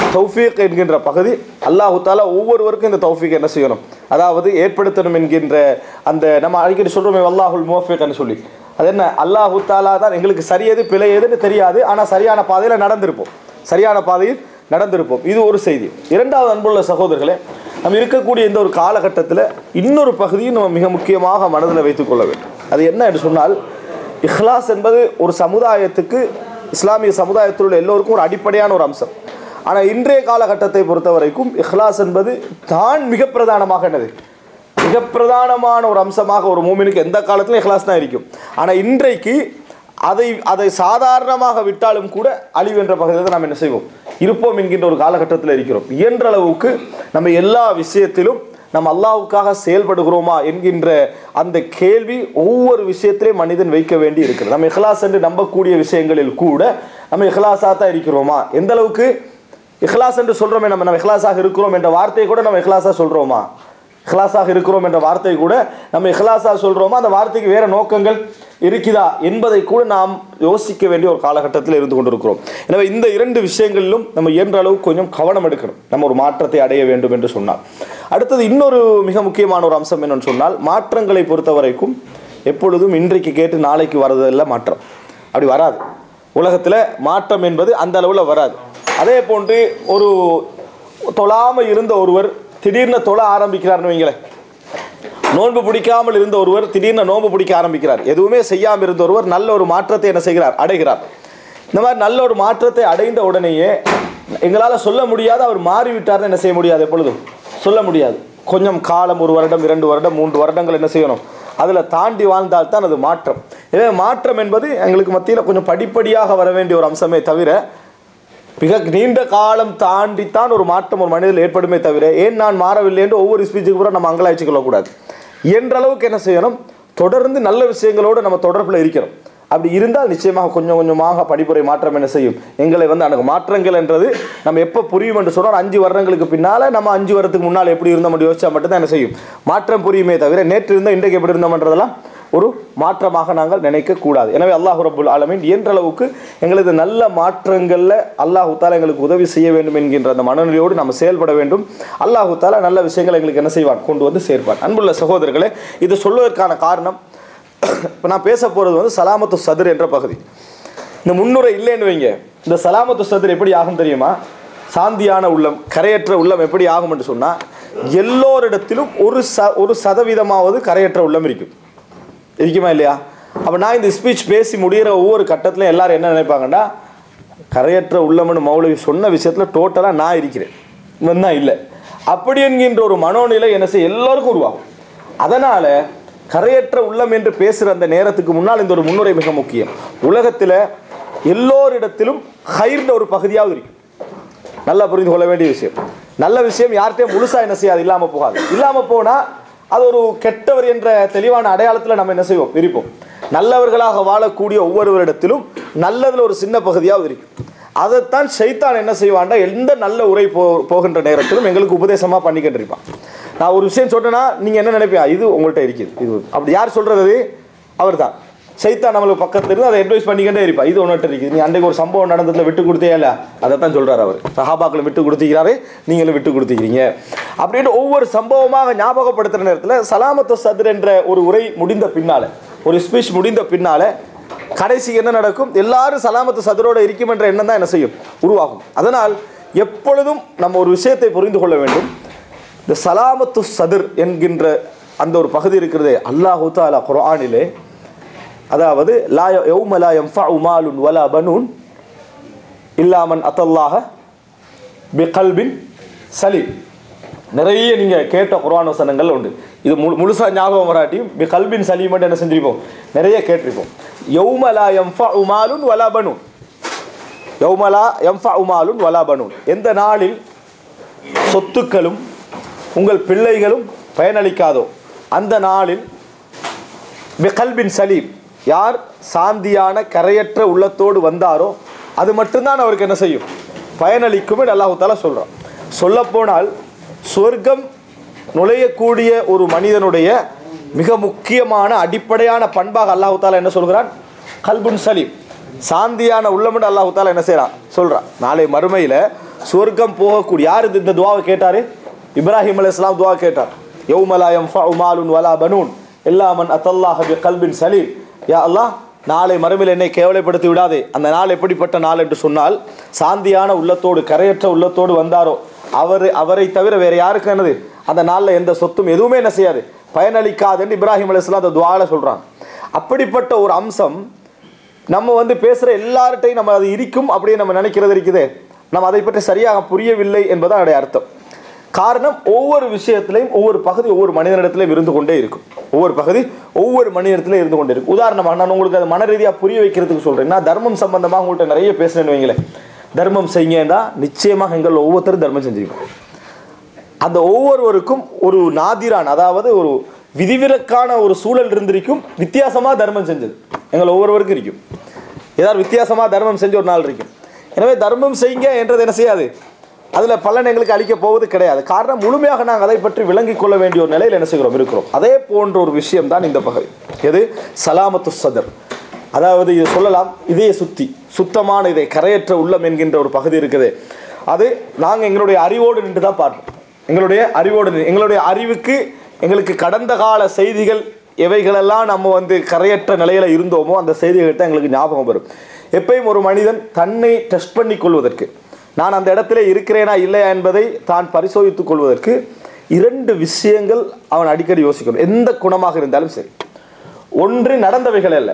தௌஃபீக் என்கின்ற பகுதி அல்லாஹு தாலா ஒவ்வொருவருக்கும் இந்த தௌஃபீக் என்ன செய்யணும் அதாவது ஏற்படுத்தணும் என்கின்ற அந்த நம்ம அடிக்கடி சொல்கிறோமே அல்லாஹுல் முவஃபிக்னு சொல்லி அது என்ன அல்லாஹு தாலா தான் எங்களுக்கு சரியது பிழை எதுன்னு தெரியாது ஆனால் சரியான பாதையில் நடந்திருப்போம் சரியான பாதையில் நடந்திருப்போம் இது ஒரு செய்தி இரண்டாவது அன்புள்ள சகோதரர்களே நம்ம இருக்கக்கூடிய இந்த ஒரு காலகட்டத்தில் இன்னொரு பகுதியும் நம்ம மிக முக்கியமாக மனதில் வைத்துக்கொள்ள வேண்டும் அது என்ன என்று சொன்னால் இஹ்லாஸ் என்பது ஒரு சமுதாயத்துக்கு இஸ்லாமிய சமுதாயத்தில் உள்ள எல்லோருக்கும் ஒரு அடிப்படையான ஒரு அம்சம் ஆனால் இன்றைய காலகட்டத்தை பொறுத்த வரைக்கும் இஹ்லாஸ் என்பது தான் மிக பிரதானமாக என்னது மிக பிரதானமான ஒரு அம்சமாக ஒரு மூமினுக்கு எந்த காலத்திலும் இஹ்லாஸ் தான் இருக்கும் ஆனால் இன்றைக்கு அதை அதை சாதாரணமாக விட்டாலும் கூட அழிவு என்ற பகுதியில் தான் நாம் என்ன செய்வோம் இருப்போம் என்கின்ற ஒரு காலகட்டத்தில் இருக்கிறோம் இயன்ற அளவுக்கு நம்ம எல்லா விஷயத்திலும் நம்ம அல்லாஹ்வுக்காக செயல்படுகிறோமா என்கின்ற அந்த கேள்வி ஒவ்வொரு விஷயத்திலையும் மனிதன் வைக்க வேண்டி இருக்கிறது நம்ம இஹ்லாஸ் என்று நம்பக்கூடிய விஷயங்களில் கூட நம்ம இஹ்லாஸாக தான் இருக்கிறோமா எந்த அளவுக்கு இஹ்லாஸ் என்று சொல்கிறோமே நம்ம நம்ம இஹ்லாஸாக இருக்கிறோம் என்ற வார்த்தையை கூட நம்ம இஹ்லாஸாக சொல்கிறோமா இஹ்லாஸாக இருக்கிறோம் என்ற வார்த்தை கூட நம்ம இஹ்லாஸாக சொல்கிறோமா அந்த வார்த்தைக்கு வேறு நோக்கங்கள் இருக்குதா என்பதை கூட நாம் யோசிக்க வேண்டிய ஒரு காலகட்டத்தில் இருந்து கொண்டிருக்கிறோம் எனவே இந்த இரண்டு விஷயங்களிலும் நம்ம இயன்ற அளவுக்கு கொஞ்சம் கவனம் எடுக்கணும் நம்ம ஒரு மாற்றத்தை அடைய வேண்டும் என்று சொன்னால் அடுத்தது இன்னொரு மிக முக்கியமான ஒரு அம்சம் என்னன்னு சொன்னால் மாற்றங்களை பொறுத்த வரைக்கும் எப்பொழுதும் இன்றைக்கு கேட்டு நாளைக்கு வரதல்ல மாற்றம் அப்படி வராது உலகத்தில் மாற்றம் என்பது அந்த அளவில் வராது அதே போன்று ஒரு தொழாமல் இருந்த ஒருவர் திடீர்னு தொழ ஆரம்பிக்கிறார்னு வைங்களேன் நோன்பு பிடிக்காமல் இருந்த ஒருவர் திடீர்னு நோன்பு பிடிக்க ஆரம்பிக்கிறார் எதுவுமே செய்யாமல் இருந்த ஒருவர் நல்ல ஒரு மாற்றத்தை என்ன செய்கிறார் அடைகிறார் இந்த மாதிரி நல்ல ஒரு மாற்றத்தை அடைந்த உடனேயே எங்களால் சொல்ல முடியாது அவர் மாறிவிட்டார்னு என்ன செய்ய முடியாது எப்பொழுதும் சொல்ல முடியாது கொஞ்சம் காலம் ஒரு வருடம் இரண்டு வருடம் மூன்று வருடங்கள் என்ன செய்யணும் அதில் தாண்டி வாழ்ந்தால் தான் அது மாற்றம் எனவே மாற்றம் என்பது எங்களுக்கு மத்தியில் கொஞ்சம் படிப்படியாக வர வேண்டிய ஒரு அம்சமே தவிர மிக நீண்ட காலம் தாண்டித்தான் ஒரு மாற்றம் ஒரு மனிதனில் ஏற்படுமே தவிர ஏன் நான் மாறவில்லை என்று ஒவ்வொரு ஸ்பீச்சுக்கு கூட நம்ம அங்கலாய்ச்சி கொள்ளக்கூடாது என்ற அளவுக்கு என்ன செய்யணும் தொடர்ந்து நல்ல விஷயங்களோடு நம்ம தொடர்பில் இருக்கிறோம் அப்படி இருந்தால் நிச்சயமாக கொஞ்சம் கொஞ்சமாக படிப்புரை மாற்றம் என்ன செய்யும் எங்களை வந்து எனக்கு மாற்றங்கள் என்றது நம்ம எப்போ புரியும் என்று சொன்னால் அஞ்சு வருடங்களுக்கு பின்னால் நம்ம அஞ்சு வருடத்துக்கு முன்னால் எப்படி இருந்தோம் மட்டும் யோசிச்சா மட்டும்தான் என்ன செய்யும் மாற்றம் புரியுமே தவிர நேற்று இருந்தால் இன்றைக்கு எப்படி இருந்தோம்ன்றதெல்லாம் ஒரு மாற்றமாக நாங்கள் நினைக்கக்கூடாது எனவே அல்லாஹ் ரபுல் ஆலமீன் இயன்ற அளவுக்கு எங்களது நல்ல மாற்றங்களில் அல்லாஹு தாலா எங்களுக்கு உதவி செய்ய வேண்டும் என்கின்ற அந்த மனநிலையோடு நம்ம செயல்பட வேண்டும் அல்லாஹு தாலா நல்ல விஷயங்களை எங்களுக்கு என்ன செய்வான் கொண்டு வந்து சேர்ப்பான் அன்புள்ள சகோதரர்களே இது சொல்வதற்கான காரணம் இப்போ நான் பேச போகிறது வந்து சலாமத்து சதுர் என்ற பகுதி இந்த முன்னுரை இல்லைன்னு வைங்க இந்த சலாமத்து சதுர் எப்படி ஆகும் தெரியுமா சாந்தியான உள்ளம் கரையற்ற உள்ளம் எப்படி ஆகும் என்று சொன்னால் எல்லோரிடத்திலும் ஒரு ச ஒரு சதவீதமாவது கரையற்ற உள்ளம் இருக்கும் இருக்குமா இல்லையா அப்போ நான் இந்த ஸ்பீச் பேசி முடிகிற ஒவ்வொரு கட்டத்திலும் எல்லாரும் என்ன நினைப்பாங்கன்னா கரையற்ற உள்ளம்னு மௌலவி சொன்ன விஷயத்தில் டோட்டலாக நான் இருக்கிறேன் இவன் தான் இல்லை அப்படி என்கின்ற ஒரு மனோநிலை என்ன செய்ய எல்லோருக்கும் உருவாகும் அதனால் கரையற்ற உள்ளம் என்று பேசுகிற அந்த நேரத்துக்கு முன்னால் இந்த ஒரு முன்னுரை மிக முக்கியம் உலகத்தில் எல்லோரிடத்திலும் ஹைர்ன்ற ஒரு பகுதியாவது இருக்கும் நல்லா புரிந்து கொள்ள வேண்டிய விஷயம் நல்ல விஷயம் யார்கிட்டயும் முழுசாக என்ன செய்யாது இல்லாமல் போகாது இல்லாமல் போனால் அது ஒரு கெட்டவர் என்ற தெளிவான அடையாளத்தில் நம்ம என்ன செய்வோம் விரிப்போம் நல்லவர்களாக வாழக்கூடிய ஒவ்வொருவரிடத்திலும் நல்லதில் ஒரு சின்ன பகுதியாவது இருக்கும் அதைத்தான் ஷைத்தான் என்ன செய்வான்டா எந்த நல்ல உரை போ போகின்ற நேரத்திலும் எங்களுக்கு உபதேசமாக பண்ணிக்கிட்டு இருப்பான் நான் ஒரு விஷயம் சொன்னேன்னா நீங்கள் என்ன நினைப்பியா இது உங்கள்கிட்ட இருக்குது இது அப்படி யார் சொல்கிறது அவர் தான் சைத்தான் நம்மளுக்கு பக்கத்துல இருந்து அதை அட்வைஸ் பண்ணிக்கிட்டே இருப்பா இது ஒன்று இருக்குது நீ அன்றைக்கு ஒரு சம்பவம் நடந்ததுல விட்டு கொடுத்தே இல்லை அதை தான் சொல்கிறார் அவர் சஹாபாக்களை விட்டு கொடுத்துக்கிறாரு நீங்களும் விட்டு கொடுத்துக்கிறீங்க அப்படின்னு ஒவ்வொரு சம்பவமாக ஞாபகப்படுத்துகிற நேரத்தில் சலாமத்து சதுர் என்ற ஒரு உரை முடிந்த பின்னால் ஒரு ஸ்பீச் முடிந்த பின்னால் கடைசி என்ன நடக்கும் எல்லாரும் சலாமத்து சதுரோட இருக்கும் என்ற எண்ணம் தான் என்ன செய்யும் உருவாகும் அதனால் எப்பொழுதும் நம்ம ஒரு விஷயத்தை புரிந்து கொள்ள வேண்டும் இந்த சலாமத்து சதுர் என்கின்ற அந்த ஒரு பகுதி இருக்கிறதே அல்லாஹு தாலா குர்ஆனிலே அதாவது லா யௌம லா யன்ஃபஉ மாலுன் வலா பனூன் இல்லா மன் அத்தல்லாஹ பிகல்பின் சலீம் நிறைய நீங்கள் கேட்ட குர்ஆன் வசனங்கள் உண்டு இது முழு முழுசாக ஞாபகம் வராட்டியும் பி கல்பின் சலீம் என்ன செஞ்சிருப்போம் நிறைய கேட்டிருப்போம் யௌம லா யன்ஃபஉ மாலுன் வலா பனூன் யௌம லா யன்ஃபஉ மாலுன் வலா பனூன் எந்த நாளில் சொத்துக்களும் உங்கள் பிள்ளைகளும் பயனளிக்காதோ அந்த நாளில் பிகல்பின் சலீம் யார் சாந்தியான கரையற்ற உள்ளத்தோடு வந்தாரோ அது மட்டும்தான் அவருக்கு என்ன செய்யும் பயனளிக்கும் அல்லாஹு தாலா சொல்கிறான் சொல்லப்போனால் சொர்க்கம் நுழையக்கூடிய ஒரு மனிதனுடைய மிக முக்கியமான அடிப்படையான பண்பாக அல்லாஹு தாலா என்ன சொல்கிறான் கல்புன் சலீம் சாந்தியான உள்ளம் அல்லாஹு தாலா என்ன செய்கிறான் சொல்கிறான் நாளை மறுமையில் சொர்க்கம் போகக்கூடிய யார் இந்த- இந்த துவாவை கேட்டாரு இப்ராஹிம் அலைஹிஸ்ஸலாம் துவா கேட்டார் யௌமலாயம் மாலுன் வலா பனூன் எல்லாமன் அத்தல்லாஹ பி கல்பின் சலீம் யா அல்லாஹ் நாளை மறுமையில் என்னை கேவலைப்படுத்தி விடாதே அந்த நாள் எப்படிப்பட்ட நாள் என்று சொன்னால் சாந்தியான உள்ளத்தோடு கரையற்ற உள்ளத்தோடு வந்தாரோ அவர் அவரை தவிர வேற யாருக்கு என்னது அந்த நாளில் எந்த சொத்தும் எதுவுமே என்ன செய்யாது பயனளிக்காதுன்னு இப்ராஹிம் அலைஹிஸ்ஸலாம் அந்த துவால சொல்றாங்க அப்படிப்பட்ட ஒரு அம்சம் நம்ம வந்து பேசுகிற எல்லார்ட்டையும் நம்ம அது இருக்கும் அப்படியே நம்ம நினைக்கிறது இருக்குது நம்ம அதை பற்றி சரியாக புரியவில்லை என்பதான் அதோடைய அர்த்தம் காரணம் ஒவ்வொரு விஷயத்திலையும் ஒவ்வொரு பகுதி ஒவ்வொரு மனிதனிடத்திலையும் இருந்து கொண்டே இருக்கும் ஒவ்வொரு பகுதி ஒவ்வொரு மனிதத்திலையும் இருந்து கொண்டே இருக்கும் உதாரணமாக நான் உங்களுக்கு அது மன ரீதியாக புரிய வைக்கிறதுக்கு சொல்கிறேன் நான் தர்மம் சம்பந்தமாக உங்கள்கிட்ட நிறைய பேசுனேன்னு வைங்களேன் தர்மம் செய்யுங்கன்னா நிச்சயமாக எங்கள் ஒவ்வொருத்தரும் தர்மம் செஞ்சுருக்கோம் அந்த ஒவ்வொருவருக்கும் ஒரு நாதிரான் அதாவது ஒரு விதிவிலக்கான ஒரு சூழல் இருந்திருக்கும் வித்தியாசமாக தர்மம் செஞ்சது எங்கள் ஒவ்வொருவருக்கும் இருக்கும் ஏதாவது வித்தியாசமாக தர்மம் செஞ்ச ஒரு நாள் இருக்கும் எனவே தர்மம் செய்யுங்க என்றது என்ன செய்யாது அதில் பலன் எங்களுக்கு அளிக்க போவது கிடையாது காரணம் முழுமையாக நாங்கள் அதை பற்றி விளங்கிக் கொள்ள வேண்டிய ஒரு நிலையில் என்ன செய்கிறோம் இருக்கிறோம் அதே போன்ற ஒரு விஷயம் தான் இந்த பகுதி எது சலாமத்து சதர் அதாவது இது சொல்லலாம் இதய சுத்தி சுத்தமான இதை கரையற்ற உள்ளம் என்கின்ற ஒரு பகுதி இருக்குது அது நாங்கள் எங்களுடைய அறிவோடு நின்று தான் பார்ப்போம் எங்களுடைய அறிவோடு நின்று- எங்களுடைய அறிவுக்கு எங்களுக்கு கடந்த கால செய்திகள் எவைகளெல்லாம் நம்ம வந்து கரையற்ற நிலையில இருந்தோமோ அந்த செய்திகள் தான் எங்களுக்கு ஞாபகம் வரும் எப்பயும் ஒரு மனிதன் தன்னை டெஸ்ட் பண்ணி கொள்வதற்கு நான் அந்த இடத்துல இருக்கிறேனா இல்லையா என்பதை தான் பரிசோதித்துக் கொள்வதற்கு இரண்டு விஷயங்கள் அவன் அடிக்கடி யோசிக்கணும் எந்த குணமாக இருந்தாலும் சரி ஒன்று நடந்தவைகள் அல்ல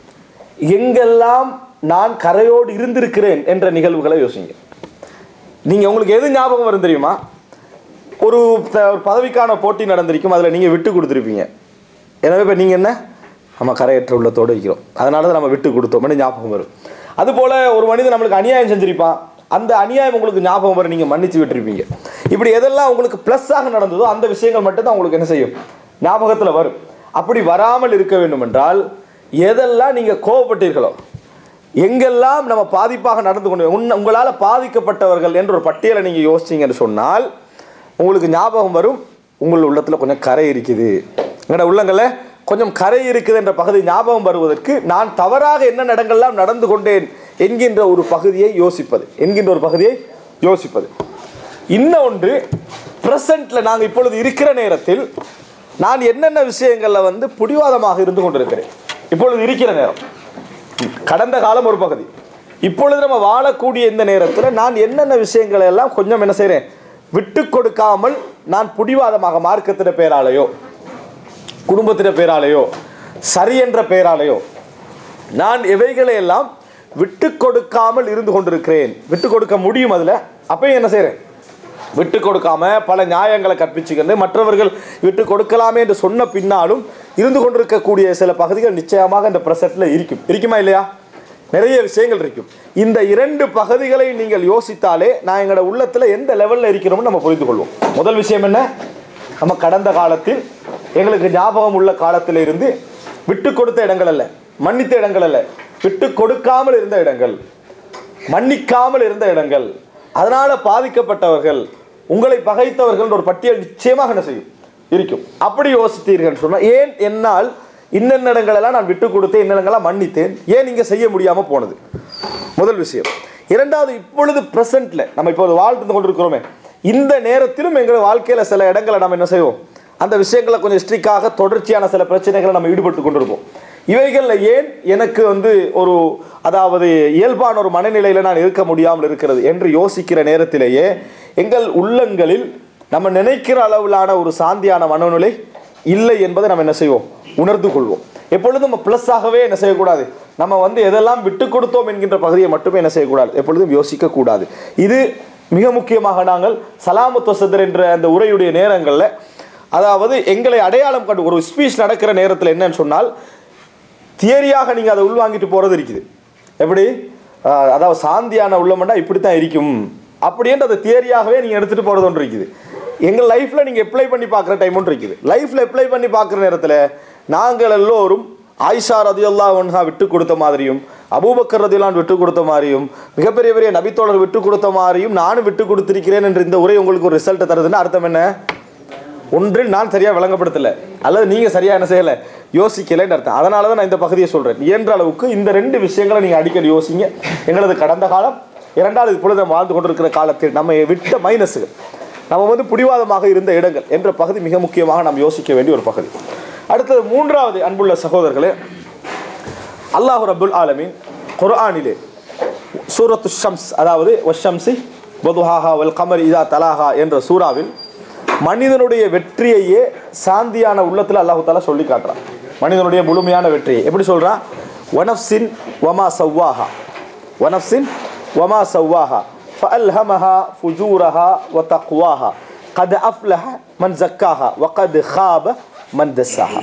எங்கெல்லாம் நான் கரையோடு இருந்திருக்கிறேன் என்ற நிகழ்வுகளை யோசிங்க நீங்க உங்களுக்கு எது ஞாபகம் வரும் தெரியுமா ஒரு த- ஒரு பதவிக்கான போட்டி நடந்திருக்கும் அதில் நீங்கள் விட்டு கொடுத்துருப்பீங்க எனவே இப்போ நீங்கள் என்ன நம்ம கரையற்ற உள்ளத்தோடு இருக்கிறோம் அதனால தான் நம்ம விட்டு கொடுத்தோம்னு ஞாபகம் வரும் அதுபோல் ஒரு மனிதன் நம்மளுக்கு அநியாயம் செஞ்சிருப்பான் அந்த அநியாயம் உங்களுக்கு ஞாபகம் வரும் நீங்கள் மன்னிச்சு விட்டுருப்பீங்க இப்படி எதெல்லாம் உங்களுக்கு ப்ளஸ்ஸாக நடந்ததோ அந்த விஷயங்கள் மட்டும்தான் உங்களுக்கு என்ன செய்யும் ஞாபகத்தில் வரும் அப்படி வராமல் இருக்க வேண்டும் என்றால் எதெல்லாம் நீங்கள் கோவப்பட்டீர்களோ எங்கெல்லாம் நம்ம பாதிப்பாக நடந்து கொண்டு உன்ன- உங்களால் பாதிக்கப்பட்டவர்கள் என்ற ஒரு பட்டியலை நீங்கள் யோசிச்சீங்கன்னு சொன்னால் உங்களுக்கு ஞாபகம் வரும் உங்கள் உள்ளத்தில் கொஞ்சம் கரை இருக்குது எங்களோட உள்ளங்களில் கொஞ்சம் கரை இருக்குது என்ற பகுதி ஞாபகம் வருவதற்கு நான் தவறாக என்ன இடங்கள்லாம் நடந்து கொண்டேன் என்கின்ற ஒரு பகுதியை யோசிப்பது என்கின்ற ஒரு பகுதியை யோசிப்பது இன்னொன்று ப்ரெசண்ட்டில் நாங்கள் இப்பொழுது இருக்கிற நேரத்தில் நான் என்னென்ன விஷயங்களில் வந்து பிடிவாதமாக இருந்து கொண்டிருக்கிறேன் இப்பொழுது இருக்கிற நேரம் கடந்த காலம் ஒரு பகுதி இப்பொழுது நம்ம வாழக்கூடிய இந்த நேரத்தில் நான் என்னென்ன விஷயங்களை எல்லாம் கொஞ்சம் என்ன செய்கிறேன் விட்டு கொடுக்காமல் நான் புடிவாதமாக மார்க்கத்தின பேராலேயோ குடும்பத்தின பேராலேயோ சரி என்ற பெயராலேயோ நான் எவைகளை எல்லாம் விட்டு கொடுக்காமல் இருந்து கொண்டிருக்கிறேன் விட்டு கொடுக்க முடியும் அதில் அப்பயும் என்ன செய்கிறேன் விட்டு கொடுக்காம பல நியாயங்களை கற்பிச்சுக்கிட்டு மற்றவர்கள் விட்டு கொடுக்கலாமே என்று சொன்ன பின்னாலும் இருந்து கொண்டிருக்கக்கூடிய சில பகுதிகள் நிச்சயமாக இந்த பிரசட்டில் இருக்கும் இருக்குமா இல்லையா நிறைய விஷயங்கள் இருக்கும் இந்த இரண்டு பகுதிகளை நீங்கள் யோசித்தாலே நான் எங்களோட உள்ளத்தில் எந்த லெவலில் இருக்கிறோம்னு நம்ம புரிந்து கொள்வோம் முதல் விஷயம் என்ன நம்ம கடந்த காலத்தில் எங்களுக்கு ஞாபகம் உள்ள காலத்தில் இருந்து விட்டு கொடுத்த இடங்கள் அல்ல மன்னித்த இடங்கள் அல்ல விட்டு கொடுக்காமல் இருந்த இடங்கள் மன்னிக்காமல் இருந்த இடங்கள் அதனால பாதிக்கப்பட்டவர்கள் உங்களை பகைத்தவர்கள் ஒரு பட்டியல் நிச்சயமாக என்ன செய்யும் இருக்கும் அப்படி யோசித்தீர்கள் சொன்னா ஏன் என்னால் இன்னென்ன இடங்களெல்லாம் நான் விட்டு கொடுத்தேன் இன்னெல்லாம் மன்னித்தேன் ஏன் இங்க செய்ய முடியாம போனது முதல் விஷயம் இரண்டாவது இப்பொழுது பிரசன்ட்ல நம்ம இப்போது வாழ்ந்து கொண்டிருக்கிறோமே இந்த நேரத்திலும் எங்கள் வாழ்க்கையில சில இடங்களை நம்ம என்ன செய்வோம் அந்த விஷயங்களை கொஞ்சம் ஸ்ட்ரிக்டாக தொடர்ச்சியான சில பிரச்சனைகளை நம்ம ஈடுபட்டு கொண்டிருப்போம் இவைகளில் ஏன் எனக்கு வந்து ஒரு அதாவது இயல்பான ஒரு மனநிலையில் நான் இருக்க முடியாமல் இருக்கிறது என்று யோசிக்கிற நேரத்திலேயே எங்கள் உள்ளங்களில் நம்ம நினைக்கிற அளவிலான ஒரு சாந்தியான மனநிலை இல்லை என்பதை நம்ம என்ன செய்வோம் உணர்ந்து கொள்வோம் எப்பொழுதும் நம்ம ப்ளஸ்ஸாகவே என்ன செய்யக்கூடாது நம்ம வந்து எதெல்லாம் விட்டு கொடுத்தோம் என்கின்ற பகுதியை மட்டுமே என்ன செய்யக்கூடாது எப்பொழுதும் யோசிக்க கூடாது இது மிக முக்கியமாக நாங்கள் சலாமத்து சதர் என்ற அந்த உரையுடைய நேரங்களில் அதாவது எங்களை அடையாளம் கண்டு ஒரு ஸ்பீச் நடக்கிற நேரத்தில் என்னன்னு சொன்னால் தியரியாக நீங்கள் அதை உள்வாங்கிட்டு போகிறது இருக்குது எப்படி ஆஹ் அதாவது சாந்தியான உள்ளமெண்டா இப்படி தான் இருக்கும் அப்படின்ட்டு அதை தியரியாகவே நீங்கள் எடுத்துகிட்டு போகிறது ஒன்று இருக்குது எங்கள் லைஃப்பில் நீங்கள் அப்ளை பண்ணி பார்க்குற டைம் ஒன்று இருக்குது லைஃப்பில் அப்ளை பண்ணி பார்க்குற நேரத்தில் நாங்கள் எல்லோரும் ஆயிஷா ரதியுல்லா ஒன்ஹா விட்டு கொடுத்த மாதிரியும் அபூபக்கர் ரதியுல்லான் விட்டு கொடுத்த மாதிரியும் மிகப்பெரிய பெரிய நபித்தோழர் விட்டு கொடுத்த மாதிரியும் நானும் விட்டு கொடுத்திருக்கிறேன் என்று இந்த உரை உங்களுக்கு ஒரு ரிசல்ட்டை தருதுன்னா அர்த்தம் என்ன ஒன்றில் நான் சரியாக விளங்கப்படுத்தலை அல்லது நீங்கள் சரியாக என்ன செய்யலை யோசிக்கலைன்னு அர்த்தம் அதனால தான் நான் இந்த பகுதியை சொல்கிறேன் இயன்ற அளவுக்கு இந்த ரெண்டு விஷயங்களை நீங்கள் அடிக்கடி யோசிங்க எங்களது கடந்த காலம் இரண்டாவது இப்பொழுது நம்ம வாழ்ந்து கொண்டிருக்கிற காலத்தில் நம்ம விட்ட மைனஸுகள் நம்ம வந்து பிடிவாதமாக இருந்த இடங்கள் என்ற பகுதி மிக முக்கியமாக நாம் யோசிக்க வேண்டிய ஒரு பகுதி அடுத்தது மூன்றாவது அன்புள்ள சகோதரர்களே அல்லாஹு ரபுல் ஆலமீன் குர்ஆனிலே சூரத்து ஷம்ஸ் அதாவது வஷம்சி பதுஹாஹா வல் கமர் இதா தலாஹா என்ற சூறாவில் மனிதனுடைய வெற்றியையே சாந்தியான உள்ளத்தில் அல்லாஹு தாலா சொல்லி காட்டுறான் மனிதனுடைய முழுமையான வெற்றியை எப்படி சொல்றான் வனஃப்சின் வமா சவ்வாஹா வனஃப்சின் வமா சவ்வாஹா فألهمها فجورها وتقواها قد أفلح من زكاها وقد خاب من دساها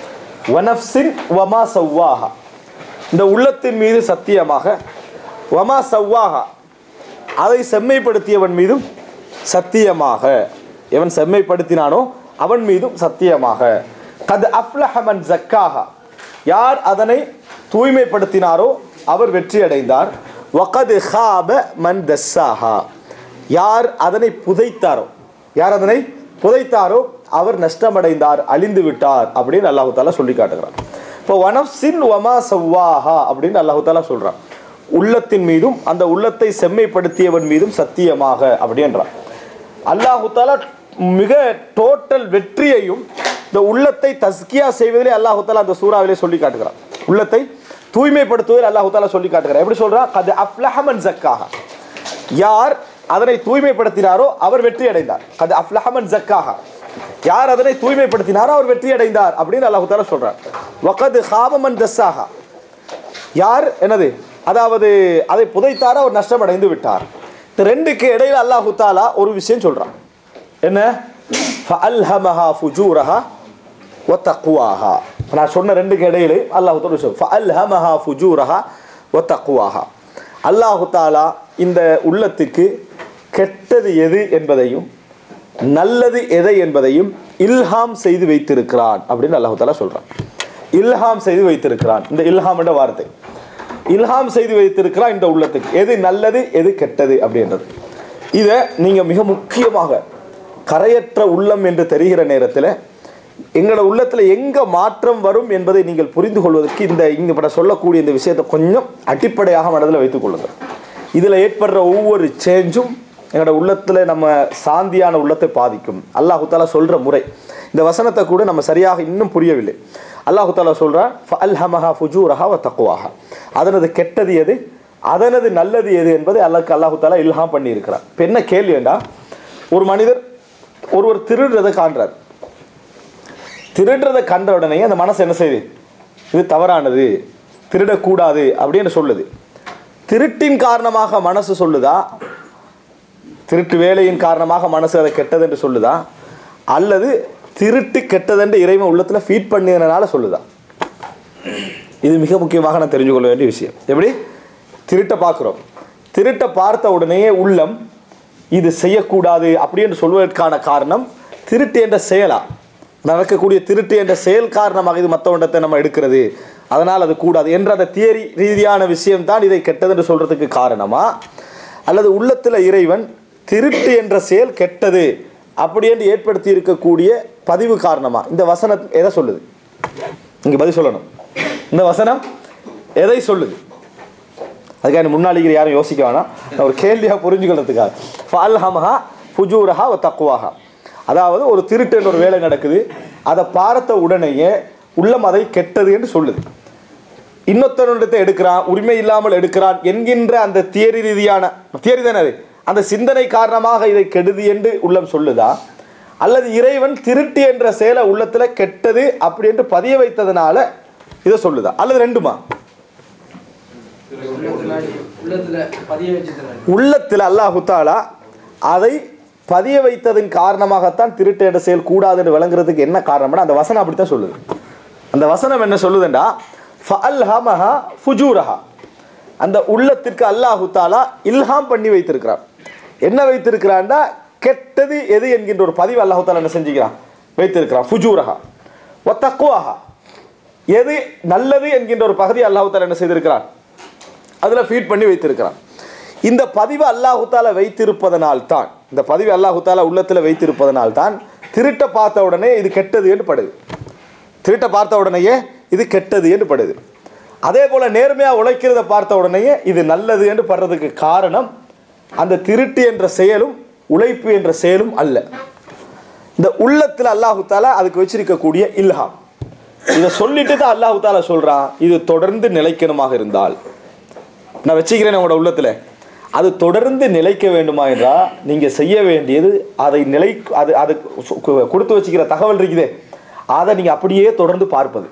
ونفس وما سواها இந்த உள்ளத்தின் மீது சத்தியமாக வமா சவ்வாகா அதை செம்மைப்படுத்தியவன் மீதும் சத்தியமாக எவன் செம்மைப்படுத்தினானோ அவன் மீதும் சத்தியமாக கது அப்லஹமன் ஜக்காஹா யார் அதனை தூய்மைப்படுத்தினாரோ அவர் வெற்றி அடைந்தார் வகது ஹாப மன் தஸ்ஸாஹா யார் அதனை புதைத்தாரோ யார் அதனை புதைத்தாரோ அவர் நஷ்டமடைந்தார் அழிந்து விட்டார் அப்படின்னு அல்லாஹு தாலா சொல்லி காட்டுகிறார் இப்போ வனப்சின் வமா சவ்வாஹா அப்படின்னு அல்லாஹு தாலா சொல்றான் உள்ளத்தின் மீதும் அந்த உள்ளத்தை செம்மைப்படுத்தியவன் மீதும் சத்தியமாக அப்படின்றான் அல்லாஹு தாலா மிக டோட்டல் வெற்றியையும் இந்த உள்ளத்தை தஸ்கியா செய்வதிலே அல்லாஹு தாலா அந்த சூறாவிலே சொல்லி காட்டுகிறான் உள்ளத்தை தூய்மைப்படுத்துவதில் அல்லாஹு தாலா சொல்லி காட்டுகிறான் எப்படி சொல்றான் கது அஃப்லஹமன் ஜக்காஹா யார் அதனை தூய்மைப்படுத்தினாரோ அவர் வெற்றி அடைந்தார் கது அஃப்லஹமன் ஜக்காஹா யார் அதனை தூய்மைப்படுத்தினாரோ அவர் வெற்றி அடைந்தார் அப்படின்னு அல்லாஹு தாலா சொல்றார் வகது ஹாபமன் தஸ்ஸாஹா யார் என்னது அதாவது அதை புதைத்தார அவர் நஷ்டம் அடைந்து விட்டார் இந்த ரெண்டுக்கு இடையில அல்லாஹு தாலா ஒரு விஷயம் சொல்றான் என்ன ஃபஅல்ஹமஹா ஃபுஜூரஹா வ தக்வாஹா நான் சொன்ன ரெண்டுக்கு இடையில அல்லாஹு தாலா விஷயம் ஃபஅல்ஹமஹா ஃபுஜூரஹா வ தக்வாஹா அல்லாஹு தாலா இந்த உள்ளத்துக்கு கெட்டது எது என்பதையும் நல்லது எதை என்பதையும் இல்ஹாம் செய்து வைத்திருக்கிறான் அப்படின்னு அல்லாஹு தாலா சொல்றான் இல்ஹாம் செய்து வைத்திருக்கிறான் இந்த இல்ஹாம் என்ற வார்த்தை இல்ஹாம் செய்து வைத்திருக்கிறான் இந்த உள்ளத்துக்கு எது நல்லது எது கெட்டது அப்படின்றது இதை நீங்க மிக முக்கியமாக கரையற்ற உள்ளம் என்று தெரிகிற நேரத்தில் எங்களோட உள்ளத்தில் எங்க மாற்றம் வரும் என்பதை நீங்கள் புரிந்து கொள்வதற்கு இந்த இங்க இப்ப நான் சொல்லக்கூடிய இந்த விஷயத்தை கொஞ்சம் அடிப்படையாக மனதில் வைத்துக் கொள்ளுங்கள் இதில் ஏற்படுற ஒவ்வொரு சேஞ்சும் எங்களோட உள்ளத்தில் நம்ம சாந்தியான உள்ளத்தை பாதிக்கும் அல்லாஹு தாலா சொல்ற முறை இந்த வசனத்தை கூட நம்ம சரியாக இன்னும் புரியவில்லை அல்லாஹு தாலா சொல்றான் அல்ஹமஹா ஃபுஜூரஹா வ தக்குவாஹா அதனது கெட்டது எது அதனது நல்லது எது என்பதை அல்லாஹ் அல்லாஹு தாலா இல்ஹாம் பண்ணி இருக்கிறார் இப்போ என்ன கேள்விண்டா ஒரு மனிதர் ஒருவர் திருடுறதை காண்றார் திருடுறதை கண்ட உடனே அந்த மனசு என்ன செய்யுது இது தவறானது திருடக்கூடாது அப்படின்னு சொல்லுது திருட்டின் காரணமாக மனசு சொல்லுதா திருட்டு வேலையின் காரணமாக மனசு அதை கெட்டது என்று சொல்லுதா அல்லது திருட்டு கெட்டதென்று இறைவன் உள்ளத்தில் ஃபீட் பண்ணியதுனால சொல்லுதா இது மிக முக்கியமாக நான் தெரிஞ்சு கொள்ள வேண்டிய விஷயம் எப்படி திருட்டை பார்க்குறோம் திருட்டை பார்த்த உடனே உள்ளம் இது செய்யக்கூடாது அப்படின்னு சொல்வதற்கான காரணம் திருட்டு என்ற செயலா நடக்கக்கூடிய திருட்டு என்ற செயல் காரணமாக இது மற்றவண்டத்தை நம்ம எடுக்கிறது அதனால் அது கூடாது என்ற அந்த தியரி ரீதியான விஷயம்தான் இதை கெட்டது என்று சொல்றதுக்கு காரணமா அல்லது உள்ளத்தில் இறைவன் திருட்டு என்ற செயல் கெட்டது அப்படி என்று ஏற்படுத்தி இருக்கக்கூடிய பதிவு காரணமா இந்த வசனம் எதை சொல்லுது இங்க பதில் சொல்லணும் இந்த வசனம் எதை சொல்லுது அதுக்காக முன்னாளிகிற யாரும் யோசிக்க வேணாம் நான் ஒரு கேள்வியாக புரிஞ்சுக்கிறதுக்காக ஃபால்ஹமஹா ஃபுஜூரஹா வ தக்குவாஹா அதாவது ஒரு திருட்டு ஒரு வேலை நடக்குது அதை பார்த்த உடனேயே உள்ளம் அதை கெட்டது என்று சொல்லுது இன்னொருத்தனிடத்தை எடுக்கிறான் உரிமை இல்லாமல் எடுக்கிறான் என்கின்ற அந்த தியரி ரீதியான தியரி தானே அது அந்த சிந்தனை காரணமாக இதை கெடுது என்று உள்ளம் சொல்லுதா அல்லது இறைவன் திருட்டு என்ற செயலை உள்ளத்துல கெட்டது அப்படி என்று பதிய வைத்ததுனால இதை சொல்லுதா அல்லது ரெண்டுமா உள்ளத்துல பதிய வச்சதுனால உள்ளத்தில் அல்லாஹு தாலா அதை பதிய வைத்ததன் காரணமாகத்தான் திருட்டு என்ற செயல் கூடாது என்று விளங்குறதுக்கு என்ன காரணம்னா அந்த வசனம் அப்படித்தான் சொல்லுது அந்த வசனம் என்ன சொல்லுதுண்டா ஃபஅல்ஹமஹா ஃபுஜூரஹா அந்த உள்ளத்திற்கு அல்லாஹு தாலா இல்ஹாம் பண்ணி வைத்திருக்கிறான் என்ன வைத்திருக்கிறான்டா கெட்டது எது என்கின்ற ஒரு பதிவு அல்லாஹு தாலா என்ன செஞ்சுக்கிறான் வைத்திருக்கிறான் ஃபுஜூரஹா ஒ தக்குவாஹா எது நல்லது என்கின்ற ஒரு பகுதி அல்லாஹு தாலா என்ன செய்திருக்கிறான் அதில் ஃபீட் பண்ணி வைத்திருக்கிறான் இந்த பதிவு அல்லாஹு தாலா வைத்திருப்பதனால் தான் இந்த பதிவு அல்லாஹு தாலா உள்ளத்தில் வைத்திருப்பதனால் தான் திருட்ட பார்த்த உடனே இது கெட்டது என்று படுது திருட்ட பார்த்த உடனேயே இது கெட்டது என்று படுது அதே போல நேர்மையாக உழைக்கிறத பார்த்த உடனேயே இது நல்லது என்று படுறதுக்கு காரணம் அந்த திருட்டு என்ற செயலும் உழைப்பு என்ற செயலும் அல்ல இந்த உள்ளத்தில் அல்லாஹு தாலா அதுக்கு வச்சிருக்கக்கூடிய இல்ஹாம் இதை சொல்லிட்டு தான் அல்லாஹு தாலா சொல்றான் இது தொடர்ந்து நிலைக்கணுமாக இருந்தால் நான் வச்சுக்கிறேன் உங்களோட உள்ளத்தில் அது தொடர்ந்து நிலைக்க வேண்டுமா என்றால் நீங்கள் செய்ய வேண்டியது அதை நிலை அது அது சு- கு- கொடுத்து வச்சுக்கிற தகவல் இருக்குதே அதை நீங்கள் அப்படியே தொடர்ந்து பார்ப்பது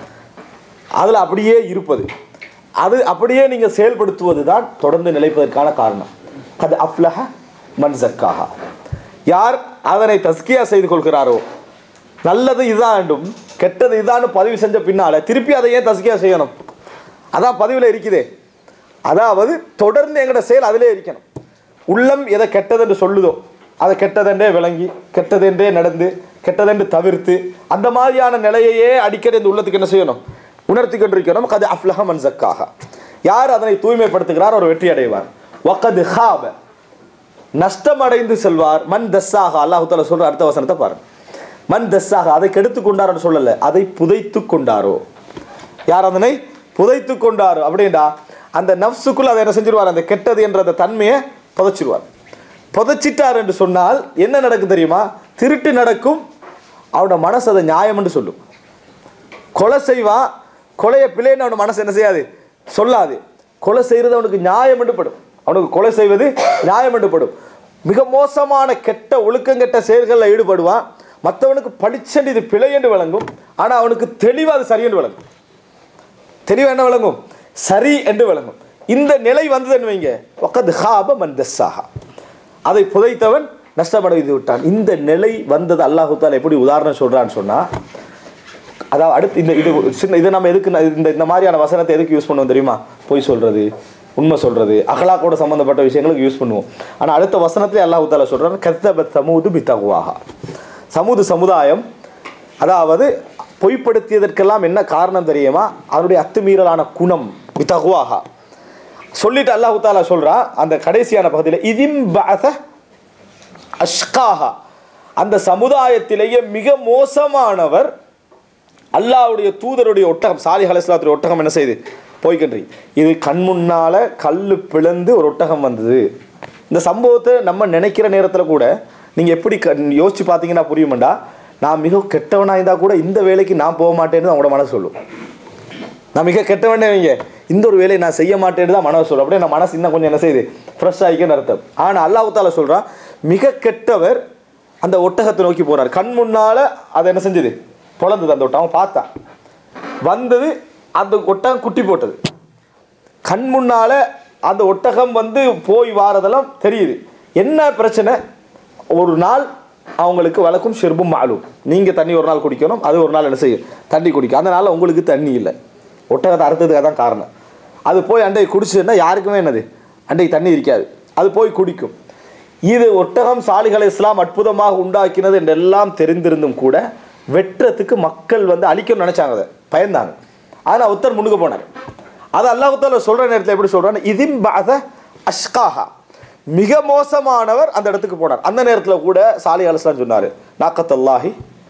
அதில் அப்படியே இருப்பது அது அப்படியே நீங்கள் செயல்படுத்துவது தான் தொடர்ந்து நிலைப்பதற்கான காரணம் அது அஃப்லஹ மன் ஜக்காஹா யார் அதனை தஸ்கியா செய்து கொள்கிறாரோ நல்லது இதுதான் வேண்டும் கெட்டது இதான்னு பதிவு செஞ்ச பின்னால திருப்பி அதை ஏன் தஸ்கியா செய்யணும் அதான் பதிவில் இருக்குதே அதாவது தொடர்ந்து எங்களோட செயல் அதிலே இருக்கணும் உள்ளம் எதை கெட்டதென்று சொல்லுதோ அதை கெட்டதென்றே விளங்கி கெட்டதென்றே நடந்து கெட்டதென்று தவிர்த்து அந்த மாதிரியான நிலையையே அடிக்கடி இந்த உள்ளத்துக்கு என்ன செய்யணும் உணர்த்தி கொண்டிருக்கிறோம் கது அஃப்லஹ மன் ஜக்காஹா யார் அதனை தூய்மைப்படுத்துகிறார் அவர் வெற்றி அடைவார் வகது ஹாப நஷ்டமடைந்து செல்வார் மன் தஸ்ஸாக அல்லாஹு தாலா சொல்ற அடுத்த வசனத்தை பாருங்க மன் தஸ்ஸாக அதை கெடுத்து கொண்டாரோன்னு சொல்லல அதை புதைத்து கொண்டாரோ யார் அதனை புதைத்து கொண்டாரோ அப்படின்டா அந்த நஃப்ஸுக்குள்ள அதை என்ன செஞ்சிருவார் அந்த கெட்டது என்ற அந்த தன்மையை புதைச்சிருவார் புதைச்சிட்டார் என்று சொன்னால் என்ன நடக்கும் தெரியுமா திருட்டு நடக்கும் அவனோட மனசு அதை நியாயம் என்று சொல்லும் கொலை செய்வான் கொலையை பிள்ளைன்னு அவன் மனசு என்ன செய்யாது சொல்லாது கொலை செய்கிறது அவனுக்கு நியாயம் என்று படும் அவனுக்கு கொலை செய்வது நியாயம் என்று படும் மிக மோசமான கெட்ட ஒழுக்கங்கெட்ட செயல்களில் ஈடுபடுவான் மற்றவனுக்கு படிச்சண்டு இது பிழை என்று விளங்கும் ஆனால் அவனுக்கு தெளிவாக அது சரி என்று விளங்கும் தெளிவாக என்ன விளங்கும் சரி என்று விளங்கும் இந்த நிலை வந்ததுன்னு வைங்க ஒக்கது ஹாப மந்தஸ்ஸாகா அதை புதைத்தவன் நஷ்டமடைந்து விட்டான் இந்த நிலை வந்தது அல்லாஹு தாலா எப்படி உதாரணம் சொல்றான்னு சொன்னா அதாவது அடுத்து இந்த இது சின்ன இதை நம்ம எதுக்கு ந- இந்த இந்த மாதிரியான வசனத்தை எதுக்கு யூஸ் பண்ணுவோம் தெரியுமா பொய் சொல்றது உண்மை சொல்றது அகலாக்கோட சம்பந்தப்பட்ட விஷயங்களுக்கு யூஸ் பண்ணுவோம் ஆனா அடுத்த வசனத்திலே அல்லாஹு தாலா சொல்றான் கத்தபத் சமூது பித்தகுவாகா சமூது சமுதாயம் அதாவது பொய்ப்படுத்தியதற்கெல்லாம் என்ன காரணம் தெரியுமா அதனுடைய அத்துமீறலான குணம் பித்தகுவாகா சொல்லிட்டு அல்லாஹு தாலா சொல்றான் அந்த கடைசியான பகுதியில் இதிம் பஅத அஷ்காஹா அந்த சமுதாயத்திலேயே மிக மோசமானவர் அல்லாஹ்வுடைய தூதருடைய ஒட்டகம் சாலிஹ் அலைஹிஸ்ஸலாத்துடைய ஒட்டகம் என்ன செய்யுது போய்கின்றி இது கண் முன்னால கல்லு பிளந்து ஒரு ஒட்டகம் வந்தது இந்த சம்பவத்தை நம்ம நினைக்கிற நேரத்தில் கூட நீங்கள் எப்படி க யோசிச்சு பார்த்தீங்கன்னா புரியுமாண்டா நான் மிக கெட்டவனாக இருந்தால் கூட இந்த வேலைக்கு நான் போக மாட்டேன்னு அவங்களோட மனசு சொல்லும் நான் மிக கெட்டவனே வைங்க இந்த ஒரு வேலையை நான் செய்ய மாட்டேன்னு தான் மனசு சொல்லும் அப்படியே நான் மனசு இன்னும் கொஞ்சம் என்ன செய்யுது ஃப்ரெஷ் ஆகிக்கன்னு அர்த்தம் ஆனால் அல்லாஹ் தாலா சொல்கிறான் மிக கெட்டவர் அந்த ஒட்டகத்தை நோக்கி போறார் கண் முன்னால அதை என்ன செஞ்சது பொழந்தது அந்த ஒட்டகம் பார்த்தான் வந்தது அந்த ஒட்டகம் குட்டி போட்டது கண் முன்னால அந்த ஒட்டகம் வந்து போய் வாரதெல்லாம் தெரியுது என்ன பிரச்சனை ஒரு நாள் அவங்களுக்கு வழக்கும் ஷெர்பும் மாலும் நீங்கள் தண்ணி ஒரு நாள் குடிக்கணும் அது ஒரு நாள் என்ன செய்யும் தண்ணி குடிக்கும் அந்த நாள் உங்களுக்கு தண்ணி இல்லை ஒட்டகத்தை அறுத்ததுக்காக தான் காரணம் அது போய் அண்டை குடிச்சதுன்னா யாருக்குமே என்னது அண்டை தண்ணி இருக்காது அது போய் குடிக்கும் இது ஒட்டகம் சாலிகளை இஸ்லாம் அற்புதமாக உண்டாக்கினது என்றெல்லாம் தெரிந்திருந்தும் கூட வெட்டுறதுக்கு மக்கள் வந்து அழிக்கணும்னு நினைச்சாங்க அதை பயந்தாங்க ஆனால் ஒருத்தர் முன்னுக்கு போனார் அது அல்லாஹால சொல்ற நேரத்தில் எப்படி சொல்றான்னு இதிம் பாத அஷ்காஹா மிக மோசமானவர் அந்த இடத்துக்கு போனார் அந்த நேரத்தில் கூட சாலி அலிஸ்லாம் சொன்னார் நாக்கத்தல்லாஹி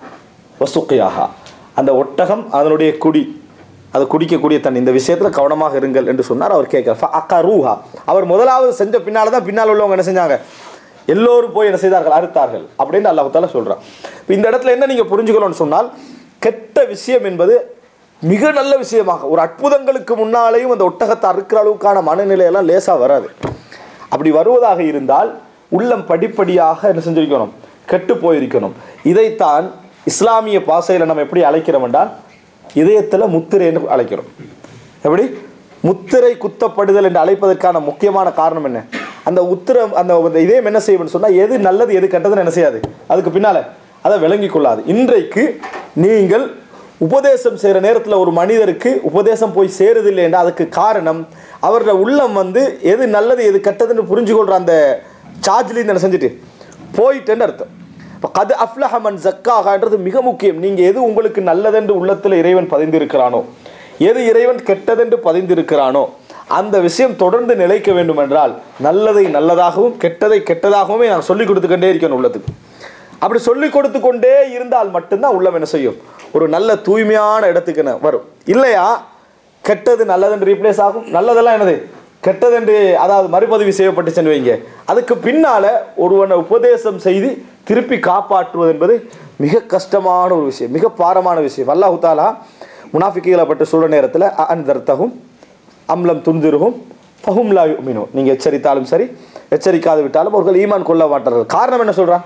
வசுக்கியாகா அந்த ஒட்டகம் அதனுடைய குடி அது குடிக்கக்கூடிய தண்ணி இந்த விஷயத்தில் கவனமாக இருங்கள் என்று சொன்னார் அவர் கேட்க அக்கா ரூஹா அவர் முதலாவது செஞ்ச பின்னால் தான் பின்னால் உள்ளவங்க என்ன செஞ்சாங்க எல்லோரும் போய் என்ன செய்தார்கள் அறுத்தார்கள் அப்படின்னு அல்லாஹால சொல்கிறான் இப்போ இந்த இடத்துல என்ன நீங்கள் புரிஞ்சுக்கணும்னு சொன்னால் கெட்ட விஷயம் என்பது மிக நல்ல விஷயமாக ஒரு அற்புதங்களுக்கு முன்னாலேயும் அந்த ஒட்டகத்தை அறுக்கிற அளவுக்கான மனநிலையெல்லாம் லேசாக வராது அப்படி வருவதாக இருந்தால் உள்ளம் படிப்படியாக என்ன செஞ்சிருக்கணும் கெட்டு போயிருக்கணும் இதைத்தான் இஸ்லாமிய பாசையில் நம்ம எப்படி அழைக்கிறோம் என்றால் இதயத்தில் முத்திரை என்று அழைக்கிறோம் எப்படி முத்திரை குத்தப்படுதல் என்று அழைப்பதற்கான முக்கியமான காரணம் என்ன அந்த உத்திரம் அந்த அந்த இதயம் என்ன செய்யும்னு சொன்னால் எது நல்லது எது கெட்டதுன்னு என்ன செய்யாது அதுக்கு பின்னால அதை விளங்கி கொள்ளாது இன்றைக்கு நீங்கள் உபதேசம் செய்கிற நேரத்தில் ஒரு மனிதருக்கு உபதேசம் போய் சேருதில்லை என்றால் அதுக்கு காரணம் அவரோட உள்ளம் வந்து எது நல்லது எது கெட்டதுன்னு புரிஞ்சு கொள்கிற அந்த சார்ஜ்லேருந்து என்ன செஞ்சுட்டு போயிட்டேன்னு அர்த்தம் இப்போ கது அஃப்லஹமன் ஜக்காகன்றது மிக முக்கியம் நீங்கள் எது உங்களுக்கு நல்லதென்று உள்ளத்தில் இறைவன் பதிந்திருக்கிறானோ எது இறைவன் கெட்டதென்று பதிந்திருக்கிறானோ அந்த விஷயம் தொடர்ந்து நிலைக்க வேண்டும் என்றால் நல்லதை நல்லதாகவும் கெட்டதை கெட்டதாகவுமே நான் சொல்லிக் கொடுத்துக்கொண்டே இருக்கணும் உள்ளத்துக்கு அப்படி சொல்லிக் கொடுத்து கொண்டே இருந்தால் மட்டும்தான் உள்ளம் என்ன செய்யும் ஒரு நல்ல தூய்மையான இடத்துக்கு என்ன வரும் இல்லையா கெட்டது நல்லதுன்னு ரீப்ளேஸ் ஆகும் நல்லதெல்லாம் என்னது கெட்டதென்று அதாவது மறுபதிவு செய்யப்பட்டுச்சுன்னு வைங்க அதுக்கு பின்னால ஒருவனை உபதேசம் செய்து திருப்பி காப்பாற்றுவது என்பது மிக கஷ்டமான ஒரு விஷயம் மிக பாரமான விஷயம் அல்லாஹு தாலா முனாஃபிக்குகளை பட்டு சொல்ற நேரத்தில் அன்தர்த்தகும் அம்லம் துன்திருகும் ஃபஹும் லா யுமினூன் நீங்கள் எச்சரித்தாலும் சரி எச்சரிக்காது விட்டாலும் அவர்கள் ஈமான் கொள்ள மாட்டார்கள் காரணம் என்ன சொல்றான்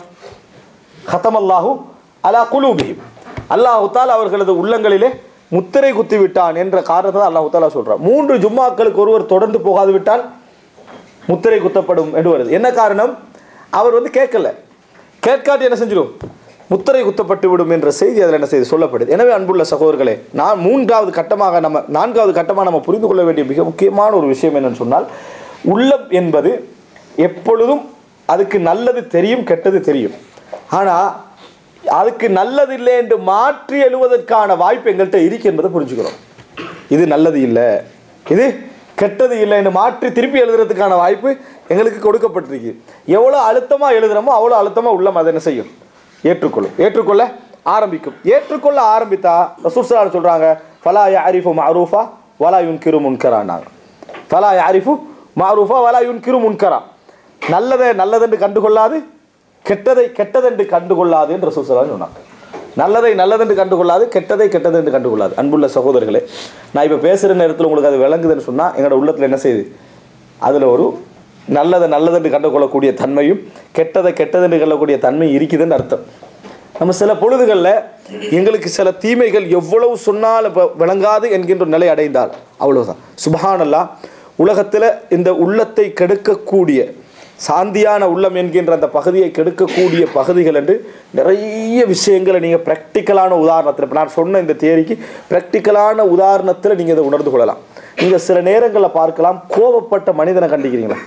ஹத்தமல்லாஹு அலா குலூபிஹிம் அல்லாஹு தாலா அவர்களது உள்ளங்களிலே முத்திரை குத்தி விட்டான் என்ற காரணத்தை தான் அல்லாஹு தாலா சொல்றான் மூன்று ஜும்மாக்களுக்கு ஒருவர் தொடர்ந்து போகாது விட்டால் முத்திரை குத்தப்படும் என்று வருது என்ன காரணம் அவர் வந்து கேட்கல கேட்காட்டி என்ன செஞ்சிடும் முத்திரை குத்தப்பட்டு விடும் என்ற செய்தி அதில் என்ன செய்து சொல்லப்படுது எனவே அன்புள்ள சகோதரர்களே நான் மூன்றாவது கட்டமாக நம்ம நான்காவது கட்டமாக நம்ம புரிந்து கொள்ள வேண்டிய மிக முக்கியமான ஒரு விஷயம் என்னன்னு சொன்னால் உள்ளம் என்பது எப்பொழுதும் அதுக்கு நல்லது தெரியும் கெட்டது தெரியும் ஆனால் அதுக்கு நல்லது இல்லை என்று மாற்றி எழுவதற்கான வாய்ப்பு எங்கள்கிட்ட இருக்கு என்பதை புரிஞ்சுக்கிறோம் இது நல்லது இல்லை இது கெட்டது இல்லை என்று மாற்றி திருப்பி எழுதுறதுக்கான வாய்ப்பு எங்களுக்கு கொடுக்கப்பட்டிருக்கு எவ்வளோ அழுத்தமாக எழுதுறோமோ அவ்வளோ அழுத்தமாக உள்ளம் அதை என்ன செய்யும் ஏற்றுக்கொள்ளும் ஏற்றுக்கொள்ள ஆரம்பிக்கும் ஏற்றுக்கொள்ள ஆரம்பித்தா ரசூர்சலால் சொல்கிறாங்க ஃபலா யாரிஃபு மஅரூஃபா வலா யுன்கிரு முன்கரானாங்க ஃபலா யாரிஃபு மஅரூஃபா வலா யுன்கிரு முன்கரா நல்லதை நல்லதென்று கண்டுகொள்ளாது கெட்டதை கெட்டதென்று கண்டுகொள்ளாது என்று ரசூர்சலால் சொன்னாங்க நல்லதை நல்லதென்று கண்டுகொள்ளாது கெட்டதை கெட்டதென்று கண்டுகொள்ளாது அன்புள்ள சகோதரர்களே நான் இப்போ பேசுகிற நேரத்தில் உங்களுக்கு அது விளங்குதுன்னு சொன்னால் எங்களோட உள்ளத்தில் என்ன செய்யுது அதில் ஒரு நல்லதை நல்லதென்று கண்டுகொள்ளக்கூடிய தன்மையும் கெட்டதை கெட்டதென்று கள்ளக்கூடிய தன்மை இருக்குதுன்னு அர்த்தம் நம்ம சில பொழுதுகளில் எங்களுக்கு சில தீமைகள் எவ்வளவு சொன்னால் இப்போ விளங்காது என்கின்ற ஒரு நிலை அடைந்தால் அவ்வளவுதான் சுபஹானல்லா உலகத்தில் இந்த உள்ளத்தை கெடுக்கக்கூடிய சாந்தியான உள்ளம் என்கின்ற அந்த பகுதியை கெடுக்கக்கூடிய பகுதிகள் என்று நிறைய விஷயங்களை நீங்கள் ப்ராக்டிக்கலான உதாரணத்தில் இப்போ நான் சொன்ன இந்த தேரிக்கு ப்ராக்டிக்கலான உதாரணத்தில் நீங்கள் இதை உணர்ந்து கொள்ளலாம் நீங்கள் சில நேரங்களில் பார்க்கலாம் கோபப்பட்ட மனிதனை கண்டிக்கிறீங்களா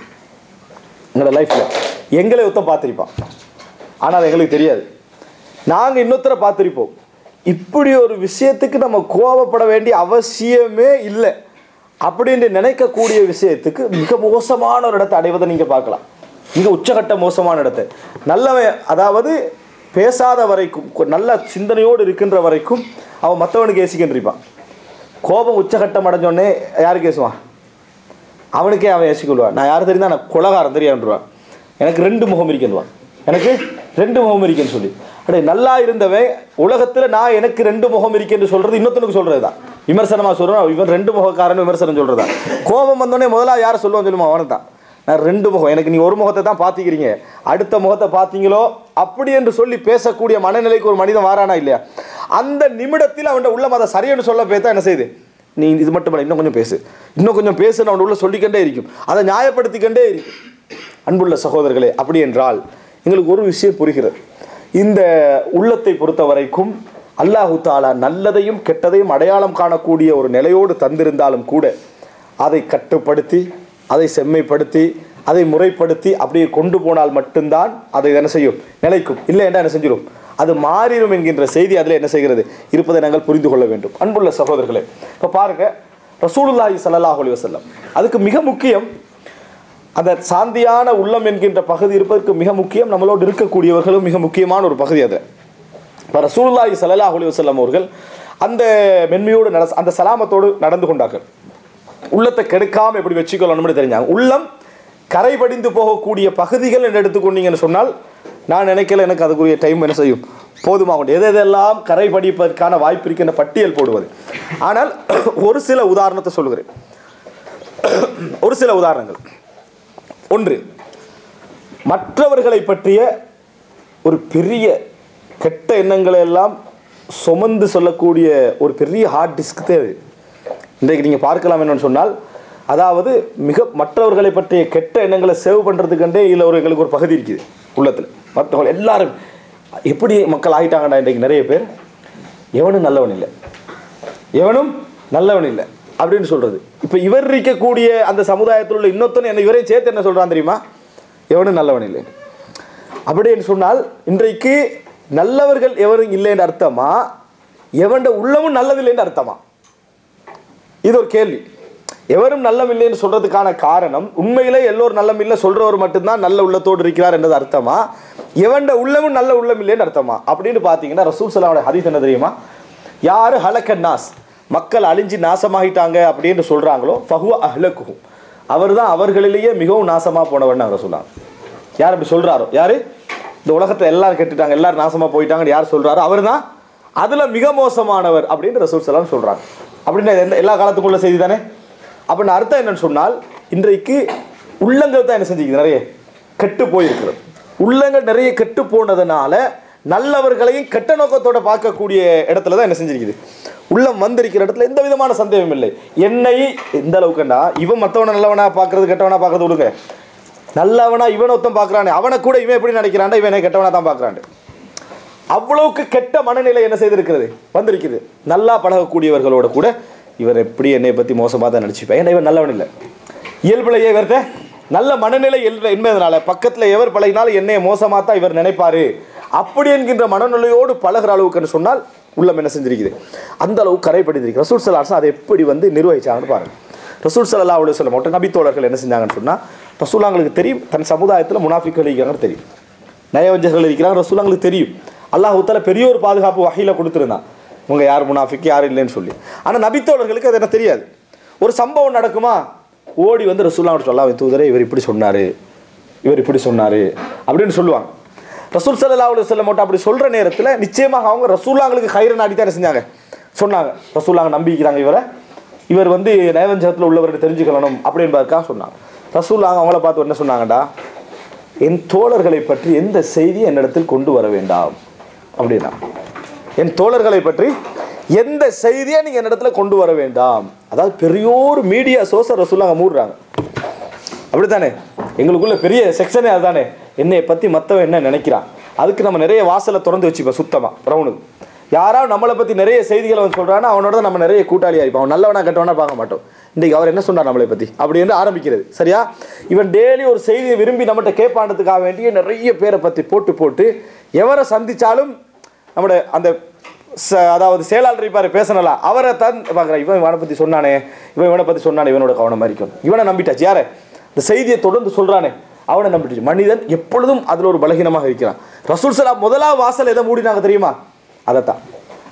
எங்களோட லைஃப்பில் எங்களை ஒருத்தன் பார்த்துருப்பான் ஆனால் அது எங்களுக்கு தெரியாது நாங்கள் இன்னொருத்தரை பார்த்துருப்போம் இப்படி ஒரு விஷயத்துக்கு நம்ம கோபப்பட வேண்டிய அவசியமே இல்லை அப்படின்னு நினைக்கக்கூடிய விஷயத்துக்கு மிக மோசமான ஒரு இடத்தை அடைவதை நீங்கள் பார்க்கலாம் மிக உச்சகட்ட மோசமான இடத்தை நல்லவன் அதாவது பேசாத வரைக்கும் கொ- நல்ல சிந்தனையோடு இருக்கின்ற வரைக்கும் அவன் மற்றவனுக்கு ஏசிக்கின்றிருப்பான் கோபம் உச்சகட்டம் அடைஞ்சோடனே யாருக்கு ஏசுவான் அவனுக்கே அவன் ஏசிக்கொள்வான் நான் யார் தெரியுதா நான் கொலகாரன் தெரியான்றான் எனக்கு ரெண்டு முகம் இருக்கேன்வான் எனக்கு ரெண்டு முகம் இருக்கேன்னு சொல்லி அடே நல்லா இருந்தவன் உலகத்தில் நான் எனக்கு ரெண்டு முகம் இருக்கேன்னு சொல்றது இன்னொருத்தனுக்கு சொல்றது தான் விமர்சனமாக சொல்கிறோம் இவன் ரெண்டு முகக்காரன் விமர்சனம் சொல்றது தான் கோபம் வந்தோடனே முதல்ல யார் சொல்லுவான் சொல்லுமா அவனுக்கு தான் நான் ரெண்டு முகம் எனக்கு நீ ஒரு முகத்தை தான் பார்த்திக்கிறீங்க அடுத்த முகத்தை பார்த்தீங்களோ அப்படி என்று சொல்லி பேசக்கூடிய மனநிலைக்கு ஒரு மனிதன் வாரானா இல்லையா அந்த நிமிடத்தில் அவன் உள்ளம் அதை சரின்னு சொல்ல பேத்தா என்ன செய்யுது நீ இது மட்டும் இல்லை இன்னும் கொஞ்சம் பேசு இன்னும் கொஞ்சம் பேசுன்னு அவன் உள்ள சொல்லிக்கொண்டே இருக்கும் அதை நியாயப்படுத்திக்கொண்டே இருக்கும் அன்புள்ள சகோதரர்களே அப்படி என்றால் எங்களுக்கு ஒரு விஷயம் புரிகிறது இந்த உள்ளத்தை பொறுத்த வரைக்கும் அல்லாஹு தாலா நல்லதையும் கெட்டதையும் அடையாளம் காணக்கூடிய ஒரு நிலையோடு தந்திருந்தாலும் கூட அதை கட்டுப்படுத்தி அதை செம்மைப்படுத்தி அதை முறைப்படுத்தி அப்படியே கொண்டு போனால் மட்டும்தான் அதை என்ன செய்யும் நிலைக்கும் இல்லை என்றால் என்ன செஞ்சிடும் அது மாறிடும் என்கின்ற செய்தி அதில் என்ன செய்கிறது இருப்பதை நாங்கள் புரிந்து கொள்ள வேண்டும் அன்புள்ள சகோதரர்களே இப்போ பாருங்க ரசூலுல்லாஹி ஸல்லல்லாஹு அலைஹி வஸல்லம் அதுக்கு மிக முக்கியம் அந்த சாந்தியான உள்ளம் என்கின்ற பகுதி இருப்பதற்கு மிக முக்கியம் நம்மளோடு இருக்கக்கூடியவர்களும் மிக முக்கியமான ஒரு பகுதி அது இப்போ ரசூலுல்லாஹி ஸல்லல்லாஹு அலைஹி வஸல்லம் அவர்கள் அந்த மென்மையோடு நட அந்த சலாமத்தோடு நடந்து கொண்டார்கள் உள்ளத்தை கெடுக்காம எப்படி வச்சுக்கொள்ளணும்னு தெரிஞ்சாங்க உள்ளம் கரைபடிந்து போகக்கூடிய பகுதிகள் என்று எடுத்துக்கொண்டீங்கன்னு சொன்னால் நான் நினைக்கல எனக்கு அதுக்குரிய டைம் என்ன செய்யும் போதுமாகும் எது எதெல்லாம் கரைபடிப்பதற்கான வாய்ப்பு இருக்கின்ற பட்டியல் போடுவது ஆனால் ஒரு சில உதாரணத்தை சொல்லுகிறேன் ஒரு சில உதாரணங்கள் ஒன்று மற்றவர்களை பற்றிய ஒரு பெரிய கெட்ட எண்ணங்களை எல்லாம் சுமந்து சொல்லக்கூடிய ஒரு பெரிய ஹார்ட் டிஸ்க் தேவை இன்றைக்கு நீங்கள் பார்க்கலாம் என்னன்னு சொன்னால் அதாவது மிக மற்றவர்களை பற்றிய கெட்ட எண்ணங்களை சேவ் பண்ணுறதுக்கண்டே இதில் ஒரு எங்களுக்கு ஒரு பகுதி இருக்குது உள்ளத்தில் மற்றவங்க எல்லாரும் எப்படி மக்கள் ஆகிட்டாங்கடா இன்றைக்கு நிறைய பேர் எவனும் நல்லவன் இல்லை எவனும் நல்லவன் இல்லை அப்படின்னு சொல்றது இப்போ இவர் இருக்கக்கூடிய அந்த சமுதாயத்தில் உள்ள இன்னொருத்தன் என்ன இவரையும் சேர்த்து என்ன சொல்றான் தெரியுமா எவனும் நல்லவன் இல்லை அப்படின்னு சொன்னால் இன்றைக்கு நல்லவர்கள் எவரும் இல்லைன்னு அர்த்தமா எவன்ட உள்ளமும் நல்லதில்லைன்னு அர்த்தமா இது ஒரு கேள்வி எவரும் நல்லம் இல்லைன்னு சொல்றதுக்கான காரணம் உண்மையிலே எல்லோரும் நல்லம் இல்லை சொல்றவர் மட்டும்தான் நல்ல உள்ளத்தோடு இருக்கிறார் என்றது அர்த்தமா எவன்ட உள்ளமும் நல்ல உள்ளம் இல்லைன்னு அர்த்தமா அப்படின்னு பார்த்தீங்கன்னா ரசூல் சலாவோட ஹதீஸ் என்ன தெரியுமா யாரு ஹலக்கன் நாஸ் மக்கள் அழிஞ்சு நாசமாகிட்டாங்க அப்படின்னு சொல்றாங்களோ ஃபஹுவ அஹ்லக்குஹும் அவர் தான் அவர்களிலேயே மிகவும் நாசமாக போனவர்னு அவர் சொன்னாங்க யார் அப்படி சொல்கிறாரோ யார் இந்த உலகத்தை எல்லாரும் கெட்டுட்டாங்க எல்லாரும் நாசமாக போயிட்டாங்கன்னு யார் சொல்கிறாரோ அவர் தான் அதில் மிக மோசமானவர் அப்படின்னு ரசூல் சலாம் சொல்கிறாங்க அப்படின்னு எந்த எல்லா காலத்துக்குள்ள செய்தி தானே அப்படின்னு அர்த்தம் என்னன்னு சொன்னால் இன்றைக்கு உள்ளங்கள் தான் என்ன செஞ்சுக்குது நிறைய கெட்டு போயிருக்கிறது உள்ளங்கள் நிறைய கெட்டு போனதுனால நல்லவர்களையும் கெட்ட நோக்கத்தோட பார்க்கக்கூடிய இடத்துல தான் என்ன செஞ்சிருக்குது உள்ளம் வந்திருக்கிற இடத்துல எந்த விதமான சந்தேகம் இல்லை என்னை எந்த அளவுக்குண்டா இவன் மற்றவனை நல்லவனா பார்க்கறது கெட்டவனா பார்க்கறது விடுங்க நல்லவனா இவன் ஒருத்தன் பார்க்கறானே அவனை கூட இவன் எப்படி நினைக்கிறான்டா இவன் என்னை கெட்டவனா தான் பார்க்கறான் அவ்வளவுக்கு கெட்ட மனநிலை என்ன செய்திருக்கிறது வந்திருக்குது நல்லா பழகக்கூடியவர்களோட கூட இவர் எப்படி என்னை பற்றி மோசமாக தான் நினச்சிப்பேன் ஏன்னா இவன் நல்லவன் இல்லை இயல்புலையே இவர்கிட்ட நல்ல மனநிலை இல்லை என்பதனால பக்கத்தில் எவர் பழகினாலும் என்னைய மோசமாக தான் இவர் நினைப்பாரு அப்படி என்கின்ற மனநிலையோடு பழகிற அளவுக்குன்னு சொன்னால் உள்ளம் என்ன செஞ்சிருக்குது அந்த அளவுக்கு கரைப்படுத்திருக்கு ரசூல் சலாசன் அதை எப்படி வந்து நிர்வகிச்சாங்கன்னு பாருங்க ரசூல் சல்லா அலுவலி சொல்ல மாட்டோம் நபித்தோழர்கள் என்ன செஞ்சாங்கன்னு சொன்னால் ரசூலாங்களுக்கு தெரியும் தன் சமுதாயத்தில் முனாஃபிக்கள் இருக்கிறாங்கன்னு தெரியும் நயவஞ்சகர்கள் இருக்கிறாங்க ரசூலாங்களுக்கு தெரியும் அல்லாஹூத்தால பெரிய ஒரு பாதுகாப்பு வகையில் கொடுத்துருந்தான் உங்க யார் முனாஃபிக் யார் இல்லைன்னு சொல்லி ஆனால் நபித்தோழர்களுக்கு அது என்ன தெரியாது ஒரு சம்பவம் நடக்குமா ஓடி வந்து ரசூல்லாவோட சொல்லலாம் தூதரே இவர் இப்படி சொன்னார் இவர் இப்படி சொன்னார் அப்படின்னு சொல்லுவாங்க ரசூல் சல்லா அலுவலி சொல்ல மாட்டோம் அப்படி சொல்கிற நேரத்தில் நிச்சயமாக அவங்க ரசூல்லாங்களுக்கு கயிறு நாடி தான் என்ன செஞ்சாங்க சொன்னாங்க ரசூல்லாங்க நம்பிக்கிறாங்க இவரை இவர் வந்து நயவஞ்சகத்தில் உள்ளவர்கிட்ட தெரிஞ்சுக்கணும் அப்படின்றதுக்காக சொன்னாங்க ரசூல்லாங்க அவங்கள பார்த்து என்ன சொன்னாங்கடா என் தோழர்களை பற்றி எந்த செய்தியை என்னிடத்தில் கொண்டு வர வேண்டாம் அப்படின்னா என் தோழர்களை பற்றி எந்த செய்தியை நீங்கள் என்னிடத்துல கொண்டு வர வேண்டாம் அதாவது பெரியோர் மீடியா சோர்ஸை ரசூலாங்க மூடுறாங்க அப்படித்தானே எங்களுக்குள்ள பெரிய செக்ஷனே அதுதானே என்னைய பற்றி மற்றவன் என்ன நினைக்கிறான் அதுக்கு நம்ம நிறைய வாசலை திறந்து வச்சுப்போம் சுத்தமாக ரவுனுக்கு யாராவது நம்மளை பற்றி நிறைய செய்திகளை அவன் சொல்கிறான்னா அவனோட தான் நம்ம நிறைய கூட்டாளியாக இருப்போம் அவன் நல்லவனா கெட்டவனா பார்க்க மாட்டோம் இன்றைக்கு அவர் என்ன சொன்னார் நம்மளை பற்றி அப்படின்னு ஆரம்பிக்கிறது சரியா இவன் டெய்லி ஒரு செய்தியை விரும்பி நம்மகிட்ட கேட்பாண்டதுக்காக வேண்டிய நிறைய பேரை பற்றி போட்டு போட்டு எவரை சந்திச்சாலும் நம்மளோட அந்த ச- அதாவது செயலாளர் இருப்பார் பேசணும்ல அவரை தான் பார்க்குறேன் இவன் இவனை பற்றி சொன்னானே இவன் இவனை பற்றி சொன்னானே இவனோட கவனமாக இருக்கும் இவனை நம்பிட்டாச்சு யாரை இந்த செய்தியை தொடர்ந்து சொல்கிறானே அவனை நம்பிட்டாச்சு மனிதன் எப்பொழுதும் அதில் ஒரு பலகீனமாக இருக்கிறான் ரசூல் சலாம் முதலாவது வாசல் எதை மூடினாங்க தெரியுமா அதைத்தான்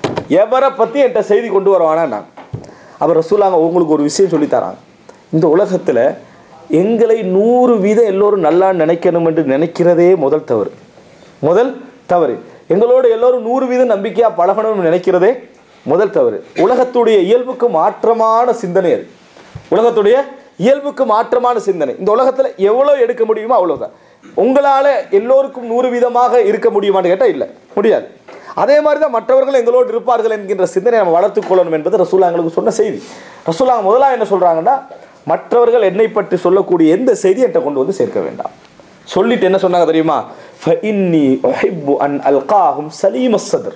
எவரை பற்றி என்கிட்ட செய்தி கொண்டு வருவானா நான் அவர் ரசூலாங்க உங்களுக்கு ஒரு விஷயம் சொல்லித் தராங்க இந்த உலகத்தில் எங்களை நூறு வீதம் எல்லோரும் நல்லா நினைக்கணும் என்று நினைக்கிறதே முதல் தவறு முதல் தவறு எங்களோட எல்லோரும் நூறு வீதம் நம்பிக்கையாக பழகணும்னு நினைக்கிறதே முதல் தவறு உலகத்துடைய இயல்புக்கு மாற்றமான சிந்தனை அது உலகத்துடைய இயல்புக்கு மாற்றமான சிந்தனை இந்த உலகத்தில் எவ்வளோ எடுக்க முடியுமோ அவ்வளோதான் உங்களால் எல்லோருக்கும் நூறு வீதமாக இருக்க முடியுமான்னு கேட்டால் இல்லை முடியாது அதே மாதிரி தான் மற்றவர்கள் எங்களோடு இருப்பார்கள் என்கின்ற சிந்தனை நம்ம வளர்த்துக் கொள்ளணும் என்பது ரசூலா எங்களுக்கு சொன்ன செய்தி ரசூலா முதலாக என்ன சொல்கிறாங்கன்னா மற்றவர்கள் என்னை பற்றி சொல்லக்கூடிய எந்த செய்தி என்கிட்ட கொண்டு வந்து சேர்க்க வேண்டாம் சொல்லிட்டு என்ன சொன்னாங்க தெரியுமா فَإِنِّي أُحِبُّ أَنْ أَلْقَاهُمْ سَلِيمَ الصَّدْرِ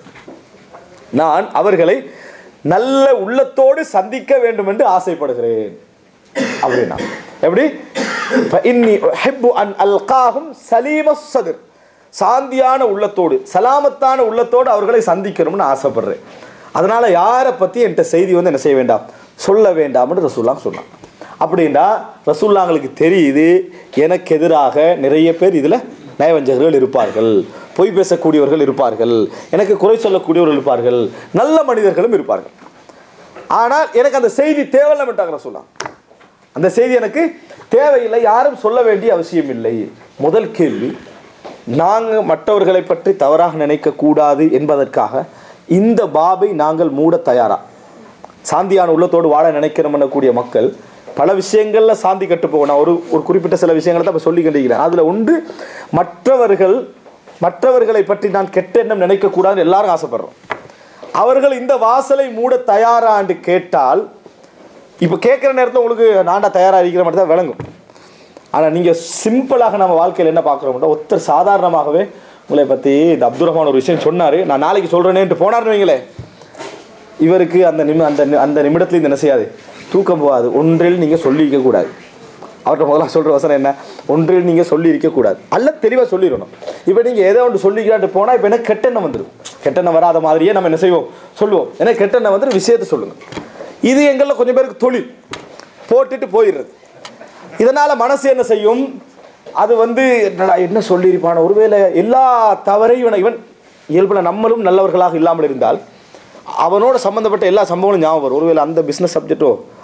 நான் அவர்களை நல்ல உள்ளத்தோடு சந்திக்க வேண்டும் என்று ஆசைப்படுகிறேன் அப்படின்னா எப்படி فَإِنِّي أُحِبُّ أَنْ أَلْقَاهُمْ سَلِيمَ الصَّدْرِ சாந்தியான உள்ளத்தோடு சலாமத்தான உள்ளத்தோடு அவர்களை சந்திக்கணும்னு ஆசைப்படுறேன் அதனால யாரை பற்றி என்கிட்ட செய்தி வந்து என்ன செய்ய வேண்டாம் சொல்ல வேண்டாம்னு ரசூல்லாம் சொன்னான் அப்படின்னா ரசூல்லாங்களுக்கு தெரியுது எனக்கு எதிராக நிறைய பேர் இதில் நயவஞ்சகர்கள் இருப்பார்கள் பொய் பேசக்கூடியவர்கள் இருப்பார்கள் எனக்கு குறை சொல்லக்கூடியவர்கள் இருப்பார்கள் நல்ல மனிதர்களும் இருப்பார்கள் ஆனால் எனக்கு அந்த செய்தி தேவையில்லைட்டாங்க ரசூல்லா அந்த செய்தி எனக்கு தேவையில்லை யாரும் சொல்ல வேண்டிய அவசியம் இல்லை முதல் கேள்வி நாங்கள் மற்றவர்களை பற்றி தவறாக நினைக்கக்கூடாது என்பதற்காக இந்த பாபை நாங்கள் மூட தயாரா சாந்தியான உள்ளத்தோடு வாழ நினைக்கணும் பண்ணக்கூடிய மக்கள் பல விஷயங்களில் சாந்தி கட்டு போகணும் ஒரு ஒரு குறிப்பிட்ட சில விஷயங்களை தான் இப்போ சொல்லி கண்டிக்கிறேன் அதில் ஒன்று மற்றவர்கள் மற்றவர்களை பற்றி நான் கெட்ட எண்ணம் நினைக்கக்கூடாதுன்னு எல்லாரும் ஆசைப்படுறோம் அவர்கள் இந்த வாசலை மூட தயாரான்னு கேட்டால் இப்போ கேட்குற நேரத்தில் உங்களுக்கு நான்டா தயாராக இருக்கிற மட்டும் தான் விளங்கும் ஆனால் நீங்கள் சிம்பிளாக நம்ம வாழ்க்கையில் என்ன பார்க்குறோம்னா ஒருத்தர் சாதாரணமாகவே உங்களை பற்றி இந்த அப்துல் ரஹ்மான் ஒரு விஷயம் சொன்னார் நான் நாளைக்கு சொல்கிறேனேன்ட்டு போனார்னு வைங்களே இவருக்கு அந்த நிமி அந்த நி- அந்த நிமிடத்தில் இந்த என்ன செய்யாது தூக்கம் போகாது ஒன்றில் நீங்கள் சொல்லி இருக்கக்கூடாது அவர்கிட்ட முதல்ல சொல்கிற வசனம் என்ன ஒன்றில் நீங்கள் சொல்லி இருக்கக்கூடாது அல்ல தெளிவாக சொல்லிடணும் இப்போ நீங்கள் ஏதோ ஒன்று சொல்லிக்கிறாட்டு போனால் இப்போ என்ன கெட்டெண்ணம் வந்துடும் கெட்டெண்ணம் வராத மாதிரியே நம்ம என்ன செய்வோம் சொல்லுவோம் ஏன்னா கெட்டெண்ணம் வந்துட்டு விஷயத்தை சொல்லுங்கள் இது எங்களில் கொஞ்சம் பேருக்கு தொழில் போட்டுட்டு போயிடுறது இதனால் மனசு என்ன செய்யும் அது வந்து என்னடா என்ன சொல்லியிருப்பான ஒருவேளை எல்லா தவறையும் இவனை இவன் இயல்பில் நம்மளும் நல்லவர்களாக இல்லாமல் இருந்தால் அவனோட சம்மந்தப்பட்ட எல்லா சம்பவங்களும் ஞாபகம் வரும் ஒருவேளை அந்த பிஸ்னஸ் சப்ஜெக்டோ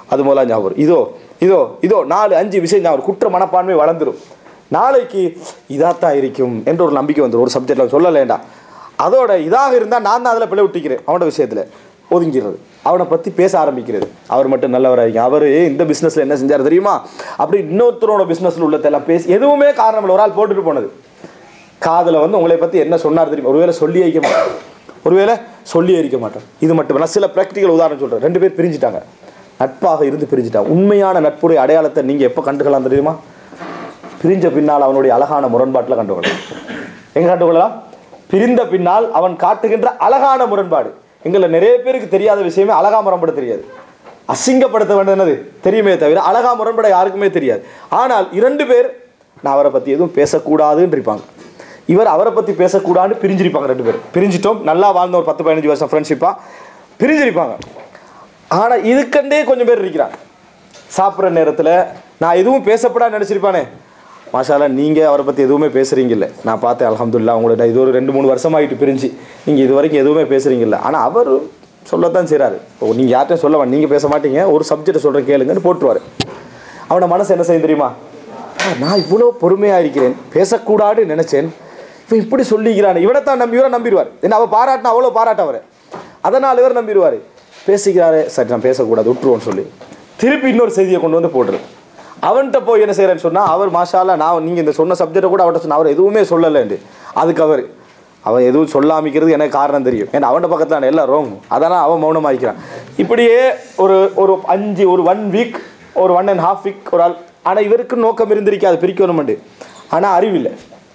அது மூலம் ஞாபகம் வரும். இதோ இதோ இதோ நாலு அஞ்சு விஷயம் ஞாபகம் வரும். குற்ற மனப்பான்மை வளர்ந்துரும் நாளைக்கு இதாத்தான் இருக்கும் என்ற ஒரு நம்பிக்கை வந்துடும் ஒரு சப்ஜெக்டில் சொல்லலேண்டா அதோட இதாக இருந்தால் நான் தான் அதில் பிள்ளை விட்டிக்கிறேன் அவனோட விஷயத்தில் ஒதுங்கிறது அவனை பற்றி பேச ஆரம்பிக்கிறது அவர் மட்டும் நல்லவராக அவர் இந்த பிஸ்னஸில் என்ன செஞ்சார் தெரியுமா அப்படி இன்னொருத்தரோட பிஸ்னஸில் உள்ளதெல்லாம் பேசி எதுவுமே காரணம் இல்லை ஒரு ஆள் போட்டுட்டு போனது காதில் வந்து உங்களை பற்றி என்ன சொன்னார் தெரியுமா ஒருவேளை சொல்லி வைக்க மாட்டேன் ஒருவேளை சொல்லி இருக்க மாட்டேன் இது மட்டும் நான் சில ப்ராக்டிக்கல் உதாரணம் சொல்கிறேன் ரெண்டு பேர் பிரிஞ்சுட்டாங்க நட்பாக இருந்து பிரிஞ்சுட்டாங்க உண்மையான நட்புடைய அடையாளத்தை நீங்கள் எப்போ கண்டுக்கலாம் தெரியுமா பிரிஞ்ச பின்னால் அவனுடைய அழகான முரண்பாட்டில் கண்டுகொள்ளலாம் எங்க கண்டுகொள்ளலாம் பிரிந்த பின்னால் அவன் காட்டுகின்ற அழகான முரண்பாடு எங்களை நிறைய பேருக்கு தெரியாத விஷயமே அழகா முரண்பட தெரியாது அசிங்கப்படுத்த வேண்டியது என்னது தெரியுமே தவிர அழகா முரண்பட யாருக்குமே தெரியாது ஆனால் இரண்டு பேர் நான் அவரை பற்றி எதுவும் பேசக்கூடாதுன்னு இருப்பாங்க இவர் அவரை பற்றி பேசக்கூடாதுன்னு பிரிஞ்சிருப்பாங்க ரெண்டு பேரும் பிரிஞ்சிட்டோம் நல்லா வாழ்ந்த ஒரு பத்து பதினஞ்சு வருஷம் ஃப்ரெண்ட்ஷிப்பாக பிரிஞ்சிருப்பாங்க ஆனால் இதுக்கண்டே கொஞ்சம் பேர் இருக்கிறாங்க சாப்பிட்ற நேரத்தில் நான் எதுவும் பேசப்படாது நினச்சிருப்பானே மாஷாலா நீங்கள் அவரை பற்றி எதுவுமே பேசுகிறீங்கல்ல நான் பார்த்தேன் அல்ஹம்துலில்லாஹ் உங்களை நான் இது ஒரு ரெண்டு மூணு வருஷமாகிட்டு பிரிஞ்சு நீங்கள் இது வரைக்கும் எதுவுமே பேசுகிறீங்கல்ல ஆனால் அவர் சொல்லத்தான் செய்கிறாரு ஓ நீங்கள் யார்கிட்டையும் சொல்ல வேண்டாம் நீங்கள் பேச மாட்டீங்க ஒரு சப்ஜெக்ட் சொல்கிறேன் கேளுங்கன்னு போட்டுருவார் அவனோட மனசு என்ன செய்யும் தெரியுமா ஆ, நான் இவ்வளோ பொறுமையாக இருக்கிறேன் பேசக்கூடாதுன்னு நினச்சேன் இவன் இப்படி சொல்லிக்கிறான் இவனை தான் நம்பி இவரை நம்பிடுவார் என்ன அவள் பாராட்டினா அவ்வளோ பாராட்ட அவரை அதனால் இவர் நம்பிடுவார் பேசிக்கிறாரே சரி நான் பேசக்கூடாது விட்டுருவோன்னு சொல்லி திருப்பி இன்னொரு செய்தியை கொண்டு வந்து போடுறது அவன்கிட்ட போய் என்ன செய்கிறேன்னு சொன்னால் அவர் மாஷாலா நான் நீங்கள் இந்த சொன்ன சப்ஜெக்டை கூட அவர்கிட்ட சொன்ன அவர் எதுவுமே சொல்லலைண்டு அதுக்கு அவர் அவன் எதுவும் சொல்லாமிக்கிறது எனக்கு காரணம் தெரியும் ஏன்னா அவன்கிட்ட பக்கத்தில் எல்லாம் ரோங் அதனால் அவன் மௌனமாகிக்கிறான் இப்படியே ஒரு ஒரு அஞ்சு ஒரு ஒன் வீக் ஒரு ஒன் அண்ட் ஹாஃப் வீக் ஒரு ஆள் ஆனால் இவருக்கு நோக்கம் இருந்திருக்காது பிரிக்கணுமெண்டு ஆனால் அறிவில்லை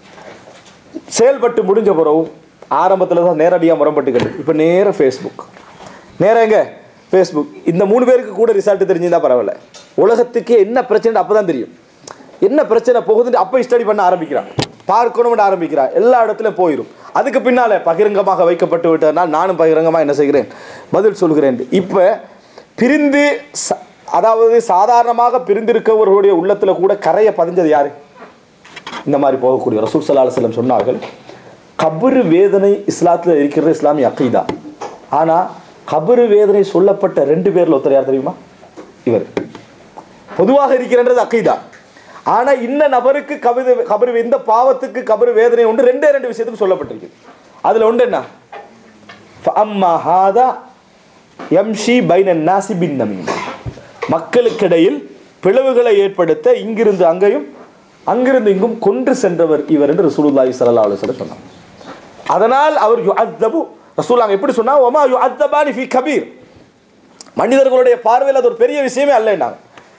செயல்பட்டு முடிஞ்ச பிறகு ஆரம்பத்தில் தான் நேரடியாக முரம்பட்டுக்கிறது இப்போ நேர ஃபேஸ்புக் நேரம் எங்க ஃபேஸ்புக் இந்த மூணு பேருக்கு கூட ரிசல்ட் தெரிஞ்சிருந்தா பரவாயில்ல உலகத்துக்கே என்ன பிரச்சனை அப்போ தான் தெரியும் என்ன பிரச்சனை போகுதுன்னு அப்போ ஸ்டடி பண்ண ஆரம்பிக்கிறான் பார்க்கணும்னு ஆரம்பிக்கிறான் எல்லா இடத்துலையும் போயிடும் அதுக்கு பின்னால் பகிரங்கமாக வைக்கப்பட்டு விட்டதனால் நானும் பகிரங்கமாக என்ன செய்கிறேன் பதில் சொல்கிறேன் இப்போ பிரிந்து ச- அதாவது சாதாரணமாக பிரிந்திருக்கவர்களுடைய உள்ளத்தில் கூட கரையை பதிஞ்சது யாரு இந்த மாதிரி போகக்கூடிய ரசூல் சல்லா செல்லம் சொன்னார்கள் கபரு வேதனை இஸ்லாத்தில் இருக்கிறது இஸ்லாமிய அக்கீதா ஆனால் கபரு வேதனை சொல்லப்பட்ட ரெண்டு பேர்ல ஒருத்தர் யார் தெரியுமா இவர் பொதுவாக இருக்கிறன்றது அக்கீதா ஆனால் இன்ன நபருக்கு கபரு கபரு இந்த பாவத்துக்கு கபரு வேதனை உண்டு ரெண்டே ரெண்டு விஷயத்துக்கு சொல்லப்பட்டிருக்கு அதில் ஒன்று என்ன அம்மா ஹாதா எம்ஷி பைனன் நாசி பின் நமீம் மக்களுக்கிடையில் பிளவுகளை ஏற்படுத்த இங்கிருந்து அங்கேயும் அங்கிருந்து இங்கும் கொன்று சென்றவர் இவர் என்று ரசூலுல்லாஹி ஸல்லல்லாஹு அலைஹி வஸல்லம் சொன்னார் அதனால் அவர் யுஅத்தபு ரசூலுல்லாஹ் எப்படி சொன்னா ஒமா யுஅத்தபானி ஃபி கபீர் மனிதர்களுடைய பார்வையில் அது ஒரு பெரிய விஷயமே அல்லைன்னாங்க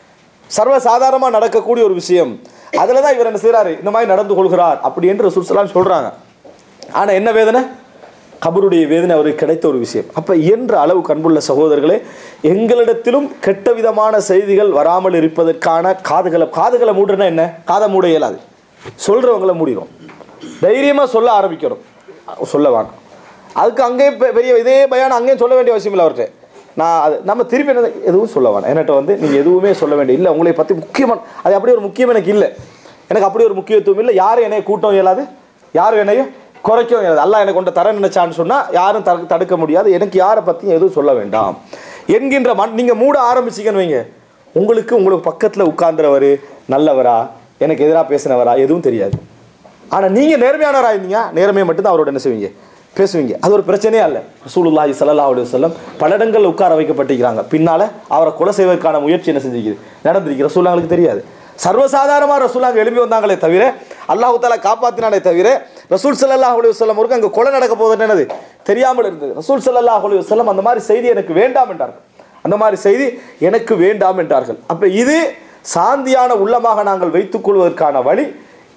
சர்வ சாதாரணமாக நடக்கக்கூடிய ஒரு விஷயம் அதில் தான் இவர் என்ன செய்கிறாரு இந்த மாதிரி நடந்து கொள்கிறார் அப்படி என்று ரசூல் ஸல்லல்லாஹு சொல்கிறாங்க ஆனால் என்ன வேதனை கபருடைய வேதனை அவருக்கு கிடைத்த ஒரு விஷயம் அப்போ இயன்ற அளவு கண்புள்ள சகோதரர்களே எங்களிடத்திலும் கெட்ட விதமான செய்திகள் வராமல் இருப்பதற்கான காதுகளை காதுகளை மூடுனா என்ன காதை மூட இயலாது சொல்கிறவங்களை மூடிடும் தைரியமாக சொல்ல ஆரம்பிக்கிறோம் சொல்ல வேணாம் அதுக்கு அங்கேயே பெ- பெரிய இதே பயானம் அங்கேயும் சொல்ல வேண்டிய அவசியம் இல்லை அவர்கிட்ட நான் அது நம்ம திருப்பி என்ன எதுவும் சொல்ல வேணாம் என்கிட்ட வந்து நீங்கள் எதுவுமே சொல்ல வேண்டிய இல்லை உங்களை பற்றி முக்கியமான அது அப்படி ஒரு முக்கியம் எனக்கு இல்லை எனக்கு அப்படி ஒரு முக்கியத்துவம் இல்லை யாரும் என்னைய கூட்டம் இயலாது யாரும் என்னையும் குறைக்கவும் இயலாது அல்லாஹ் எனக்கு கொண்ட தர நினைச்சான்னு சொன்னால் யாரும் தடு- தடுக்க முடியாது எனக்கு யாரை பற்றியும் எதுவும் சொல்ல வேண்டாம் என்கின்ற மண் நீங்கள் மூட ஆரம்பிச்சிங்கன்னு வைங்க உங்களுக்கு உங்களுக்கு பக்கத்தில் உட்கார்ந்துறவர் நல்லவரா எனக்கு எதிராக பேசினவரா எதுவும் தெரியாது ஆனால் நீங்கள் நேர்மையானவராக இருந்தீங்க நேர்மையை மட்டும்தான் அவரோட என்ன செய்வீங்க பேசுவீங்க அது ஒரு பிரச்சனையே அல்ல ரசூலுல்லாஹி ஸல்லல்லாஹு அலைஹி வஸல்லம் பல இடங்களில் உட்கார வைக்கப்பட்டிருக்கிறாங்க பின்னால் அவரை கொலை செய்வதற்கான முயற்சி என்ன செஞ்சிருக்குது நடந்திருக்கு ரசூல்லாங்களுக்கு தெரியாது சர்வசாதாரணமாக ரசூலாங்க எழுப்பி வந்தாங்களே தவிர அல்லாஹு தாலா காப்பாத்தினாலே தவிர ரசூல் ஸல்லல்லாஹு அலைஹி வஸல்லம் அவருக்கு அங்கே கொலை நடக்க போகுது என்னது தெரியாமல் இருந்தது ரசூல் ஸல்லல்லாஹு அலைஹி வஸல்லம் அந்த மாதிரி செய்தி எனக்கு வேண்டாம் என்றார்கள் அந்த மாதிரி செய்தி எனக்கு வேண்டாம் என்றார்கள் அப்போ இது சாந்தியான உள்ளமாக நாங்கள் வைத்துக் கொள்வதற்கான வழி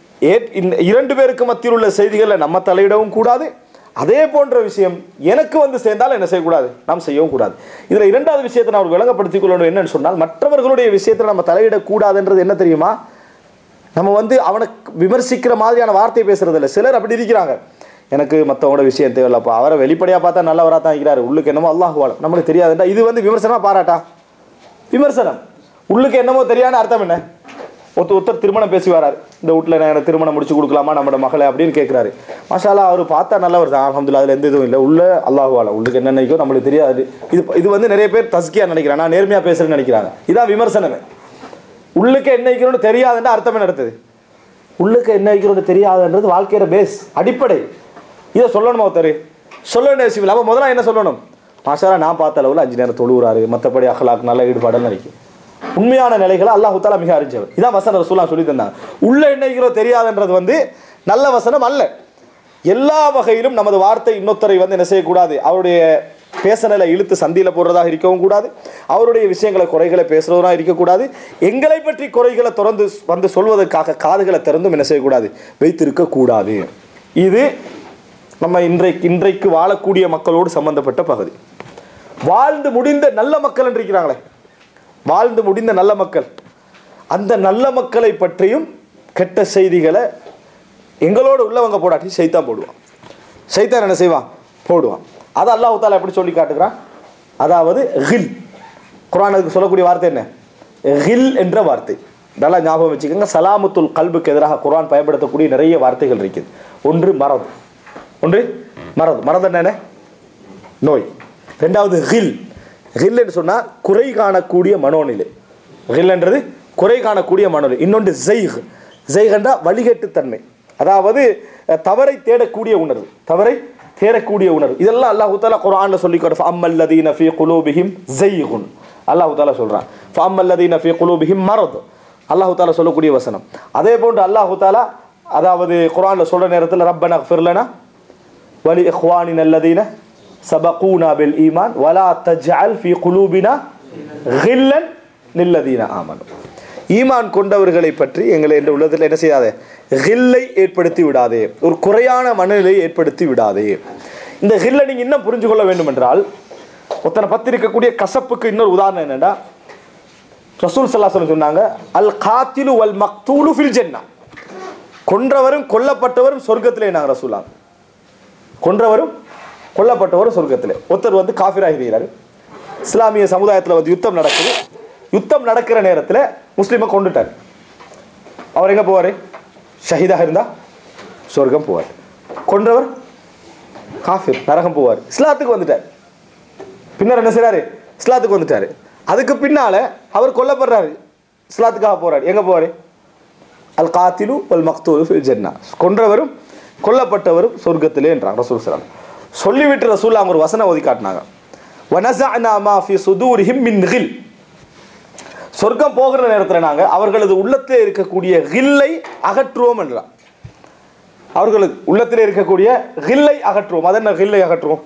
ஏ- இந்த இரண்டு பேருக்கு மத்தியில் உள்ள செய்திகளில் நம்ம தலையிடவும் கூடாது அதே போன்ற விஷயம் எனக்கு வந்து சேர்ந்தால் என்ன செய்யக்கூடாது நாம் செய்யவும் கூடாது இதில் இரண்டாவது விஷயத்தை நான் ஒரு விளங்கப்படுத்திக் கொள்ளணும் என்னன்னு சொன்னால் மற்றவர்களுடைய விஷயத்தில் நம்ம தலையிடக்கூடாதுன்றது என்ன தெரியுமா நம்ம வந்து அவனை விமர்சிக்கிற மாதிரியான வார்த்தை பேசுறது இல்லை சிலர் அப்படி இருக்கிறாங்க எனக்கு மற்றவங்களோட விஷயம் தேவையில்லப்பா அவரை வெளிப்படையாக பார்த்தா நல்லவராக தான் இருக்கிறாரு உள்ளுக்கு என்னமோ அல்லாஹ் வாழும் நம்மளுக்கு தெரியாதுண்டா இது வந்து விமர்சனமா பாராட்டா விமர்சனம் உள்ளுக்கு என்னமோ தெரியாத அர்த்தம் என்ன ஒருத்தர் ஒருத்தர் திருமணம் பேசி வராரு இந்த வீட்டில் நான் எனக்கு திருமணம் முடிச்சு கொடுக்கலாமா நம்மளோட மகளை அப்படின்னு கேட்குறாரு மாஷாலா அவர் பார்த்தா நல்லவர் தான் அலமதுல்லா அதில் எந்த இதுவும் இல்லை உள்ள அல்லாஹுவால உள்ளுக்கு என்ன நினைக்கோ நம்மளுக்கு தெரியாது இது இது வந்து நிறைய பேர் தஸ்கியா நினைக்கிறாங்க நான் நேர்மையாக பேசுறேன்னு நினைக்கிறாங்க இதான் விமர்சனமே உள்ளுக்கு என்ன வைக்கணும்னு தெரியாதுன்ற அர்த்தமே நடத்துது உள்ளுக்கு என்ன வைக்கணும்னு தெரியாதுன்றது வாழ்க்கையோட பேஸ் அடிப்படை இதை சொல்லணுமா ஒருத்தர் சொல்ல வேண்டிய விஷயம் இல்லை அப்போ முதல்ல என்ன சொல்லணும் மாஷாலா நான் பார்த்த அளவில் அஞ்சு நேரம் தொழுகிறாரு மற்றபடி அகலாக் நல்ல ஈடுபாடுன்னு நினைக்கும் உண்மையான நிலைகளை அல்லாஹு தாலா மிக அறிஞ்சவர் இதான் வசன ரசூலா சொல்லி தந்தாங்க உள்ள என்னைக்கிறோ தெரியாதுன்றது வந்து நல்ல வசனம் அல்ல எல்லா வகையிலும் நமது வார்த்தை இன்னொருத்தரை வந்து என்ன செய்யக்கூடாது அவருடைய பேசனில இழுத்து சந்தியில் போடுறதாக இருக்கவும் கூடாது அவருடைய விஷயங்களை குறைகளை பேசுறவராக இருக்கக்கூடாது எங்களை பற்றி குறைகளை தொடர்ந்து வந்து சொல்வதற்காக காதுகளை திறந்தும் என்ன செய்யக்கூடாது வைத்திருக்க கூடாது இது நம்ம இன்றைக்கு இன்றைக்கு வாழக்கூடிய மக்களோடு சம்பந்தப்பட்ட பகுதி வாழ்ந்து முடிந்த நல்ல மக்கள் என்று இருக்கிறாங்களே வாழ்ந்து முடிந்த நல்ல மக்கள் அந்த நல்ல மக்களை பற்றியும் கெட்ட செய்திகளை எங்களோடு உள்ளவங்க போடாட்டி சைத்தான் போடுவான் சைத்தான் என்ன செய்வான் போடுவான் அதை அல்லாஹ் தாலா எப்படி சொல்லி காட்டுகிறான் அதாவது ஹில் குரானுக்கு சொல்லக்கூடிய வார்த்தை என்ன ஹில் என்ற வார்த்தை நல்லா ஞாபகம் வச்சுக்கோங்க சலாமத்துல் கல்புக்கு எதிராக குரான் பயன்படுத்தக்கூடிய நிறைய வார்த்தைகள் இருக்குது ஒன்று மரது ஒன்று மரது மரது என்ன நோய் ரெண்டாவது ஹில் ஹில் என்று சொன்னால் குறை காணக்கூடிய மனோநிலை ஹில் என்றது குறை காணக்கூடிய மனோநிலை இன்னொன்று ஜெய்ஹ் ஜெய்ஹ் என்றால் வழிகேட்டுத்தன்மை அதாவது அஹ், தவறை தேடக்கூடிய உணர்வு தவறை தேடக்கூடிய உணர்வு இதெல்லாம் அல்லாஹு தாலா குரான்ல சொல்லி கொடுத்து அம்மல்லதீன ஃபீ குலூபிஹிம் ஜெய்ஹுன் அல்லாஹு தாலா சொல்றான் ஃபம்மல்லதீன ஃபீ குலூபிஹிம் மரது அல்லாஹு தாலா சொல்லக்கூடிய வசனம் அதே போன்று அல்லாஹு தாலா அதாவது குரான்ல சொல்ற நேரத்தில் ரப்பன ஃபிர்லனா வலி இஹ்வானின் அல்லதீன சபகூனா பில் ஈமான் வலா தஜ்அல் ஃபீ குலூபினா கில்லன் நில்லதீன ஆமனு ஈமான் கொண்டவர்களை பற்றி எங்களை என்ற உள்ளத்தில் என்ன செய்யாதே கில்லை ஏற்படுத்தி விடாதே ஒரு குறையான மனநிலையை ஏற்படுத்தி விடாதே இந்த கில்லை நீங்க இன்னும் புரிஞ்சு கொள்ள வேண்டும் என்றால் ஒருத்தனை பத்தி இருக்கக்கூடிய கசப்புக்கு இன்னொரு உதாரணம் என்னன்னா ரசூல் சல்லாசன் சொன்னாங்க அல் காத்திலு வல் மக்தூலு ஃபில் ஜென்னா கொன்றவரும் கொல்லப்பட்டவரும் சொர்க்கத்திலே நாங்கள் ரசூலா கொன்றவரும் கொல்லப்பட்டவரும் சொர்க்கத்திலே ஒருத்தர் வந்து காஃபிராகிறார் இஸ்லாமிய சமுதாயத்தில் வந்து யுத்தம் நடக்குது யுத்தம் நடக்கிற நேரத்தில் முஸ்லீமை கொண்டுட்டார் அவர் எங்கே போவார் ஷஹீதாக இருந்தால் சொர்க்கம் போவார் கொன்றவர் காஃபிர் நரகம் போவார் இஸ்லாத்துக்கு வந்துட்டார் பின்னர் என்ன செய்றாரு இஸ்லாத்துக்கு வந்துட்டாரு அதுக்கு பின்னால அவர் கொல்லப்படுறாரு இஸ்லாத்துக்காக போறாரு எங்க போறாரு அல் காத்திலு வல் மக்தூலு ஃபில் ஜன்னா கொன்றவரும் கொல்லப்பட்டவரும் சொர்க்கத்திலே என்றாங்க ரசூல் சலாம் சொல்லிவிட்டு ரசூல் அவங்க ஒரு வசனம் ஓதி காட்டினாங்க வனஸஅனா மா ஃபி சுதூரிஹிம் மின் கில் சொர்க்கம் போகிற நேரத்தில் நாங்க அவர்களது உள்ளத்திலே இருக்கக்கூடிய கில்லை அகற்றுவோம் என்றார் அவர்களது உள்ளத்திலே இருக்கக்கூடிய கில்லை அகற்றுவோம் அதென்ன கில்லை அகற்றுவோம்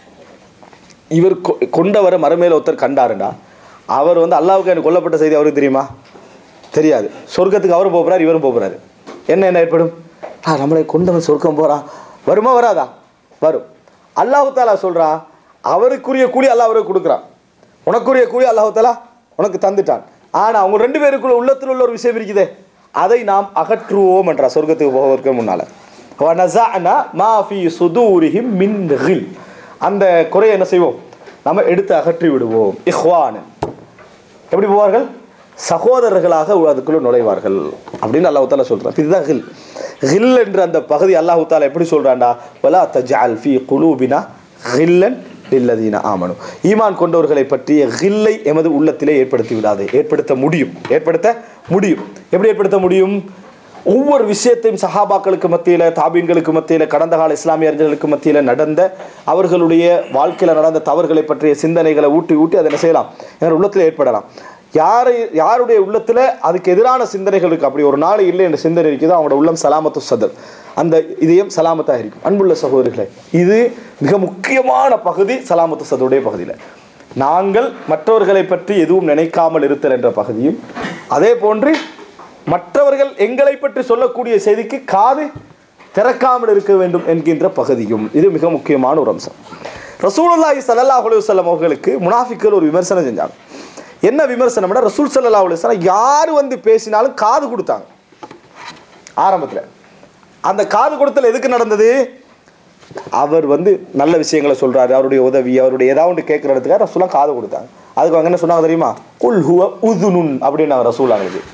இவர் கொ- கொண்டவரை மறுமையில் ஒருத்தர் கண்டாருண்டா அவர் வந்து அல்லாவுக்கு எனக்கு கொல்லப்பட்ட செய்தி அவருக்கு தெரியுமா தெரியாது சொர்க்கத்துக்கு அவரும் போகிறார் இவரும் போகிறாரு என்ன என்ன ஏற்படும் ஆ நம்மளை கொண்டவன் சொர்க்கம் போகிறான் வருமா வராதா வரும் அல்லாஹு தாலா சொல்றா அவருக்குரிய கூலி அல்லாஹ் அவருக்கு கொடுக்குறான் உனக்குரிய கூலி அல்லாஹு தாலா உனக்கு தந்துட்டான் ஆனா அவங்க ரெண்டு பேருக்குள்ள உள்ளத்தில் உள்ள ஒரு விஷயம் இருக்குதே அதை நாம் அகற்றுவோம் என்றா சொர்க்கத்துக்கு போவதற்கு முன்னால وَنَزَعْنَا مَا فِي صُدُورِهِمْ مِنْ غِلٍّ அந்த குறையை என்ன செய்வோம் நம்ம எடுத்து அகற்றி விடுவோம் இஹ்வான் எப்படி போவார்கள் சகோதரர்களாக அதுக்குள்ள நுழைவார்கள் அப்படின்னு அல்லாஹ் தாலா சொல்றான் இதுதான் ஹில் ஹில் என்ற அந்த பகுதி அல்லாஹ் தாலா எப்படி சொல்றான்டா வலா தஜ்அல் ஃபீ குலூபினா ஹில்லன் லில்லதீன ஆமனு ஈமான் கொண்டவர்களை பற்றிய ஹில்லை எமது உள்ளத்திலே ஏற்படுத்தி விடாதே ஏற்படுத்த முடியும் ஏற்படுத்த முடியும் எப்படி ஏற்படுத்த முடியும் ஒவ்வொரு விஷயத்தையும் சஹாபாக்களுக்கு மத்தியில் தாபீன்களுக்கு மத்தியில் கடந்த கால இஸ்லாமிய அறிஞர்களுக்கு மத்தியில் நடந்த அவர்களுடைய வாழ்க்கையில் நடந்த தவறுகளை பற்றிய சிந்தனைகளை ஊட்டி ஊட்டி அதை என்ன செய்யலாம் எங்கள் உள்ளத்தில் ஏற்படலாம் யாரை யாருடைய உள்ளத்தில் அதுக்கு எதிரான சிந்தனைகள் இருக்குது அப்படி ஒரு நாள் இல்லை என்ற சிந்தனை இருக்குதோ அவங்களோட உள்ளம் சலாமத்து சதர் அந்த இதயம் சலாமத்தாக இருக்கும் அன்புள்ள சகோதரிகளே இது மிக முக்கியமான பகுதி சலாமத்து சதருடைய பகுதியில் நாங்கள் மற்றவர்களை பற்றி எதுவும் நினைக்காமல் இருத்தல் என்ற பகுதியும் அதே போன்று மற்றவர்கள் எங்களை பற்றி சொல்லக்கூடிய செய்திக்கு காது திறக்காமல் இருக்க வேண்டும் என்கின்ற பகுதியும் இது மிக முக்கியமான ஒரு அம்சம் ரசூலுல்லாஹி ஸல்லல்லாஹு அலைஹி வஸல்லம் அவர்களுக்கு முனாஃபிக்கள் ஒரு விமர்சனம் செஞ்சாங்க என்ன விமர்சனம்னா ரசூல் ஸல்லல்லாஹு அலைஹி வஸல்லம் யார் வந்து பேசினாலும் காது கொடுத்தாங்க ஆரம்பத்தில் அந்த காது கொடுத்தல் எதுக்கு நடந்தது அவர் வந்து நல்ல விஷயங்களை சொல்றாரு அவருடைய உதவி அவருடைய ஏதாவது ஒன்று கேட்குற இடத்துக்காக ரசூலா காது கொடுத்தாங்க அதுக்கு அவங்க என்ன சொன்னாங்க தெரியுமா குல் ஹுவ உதுனுன் அப்படின்னாங்க ரசூல் அவங்களுக்கு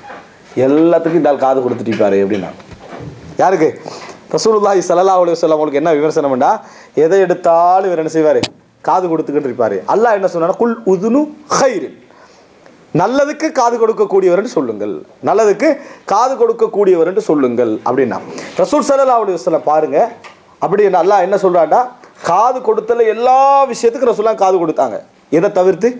எல்லாத்துக்கும் இந்த ஆள் காது கொடுத்துட்டிப்பாரு அப்படின்னா யாருக்கு ரசூலுல்லாஹி ஸல்லல்லாஹு அலைஹி வஸல்லம் அவங்களுக்கு என்ன விமர்சனம்டா எதை எடுத்தாலும் இவர் என்ன செய்வார் காது கொடுத்துக்கிட்டு இருப்பாரு அல்லாஹ் என்ன சொன்னா குல் உதுனு ஹைரின் நல்லதுக்கு காது கொடுக்கக்கூடியவர் என்று சொல்லுங்கள் நல்லதுக்கு காது கொடுக்கக்கூடியவர் என்று சொல்லுங்கள் அப்படின்னா ரசூல் ஸல்லல்லாஹு அலைஹி வஸல்லம் பாருங்க அப்படி என்ன அல்லாஹ் என்ன சொல்றாண்டா காது கொடுத்தல எல்லா விஷயத்துக்கும் ரசூல்லாம் காது கொடுத்தாங்க எதை தவிர்த்து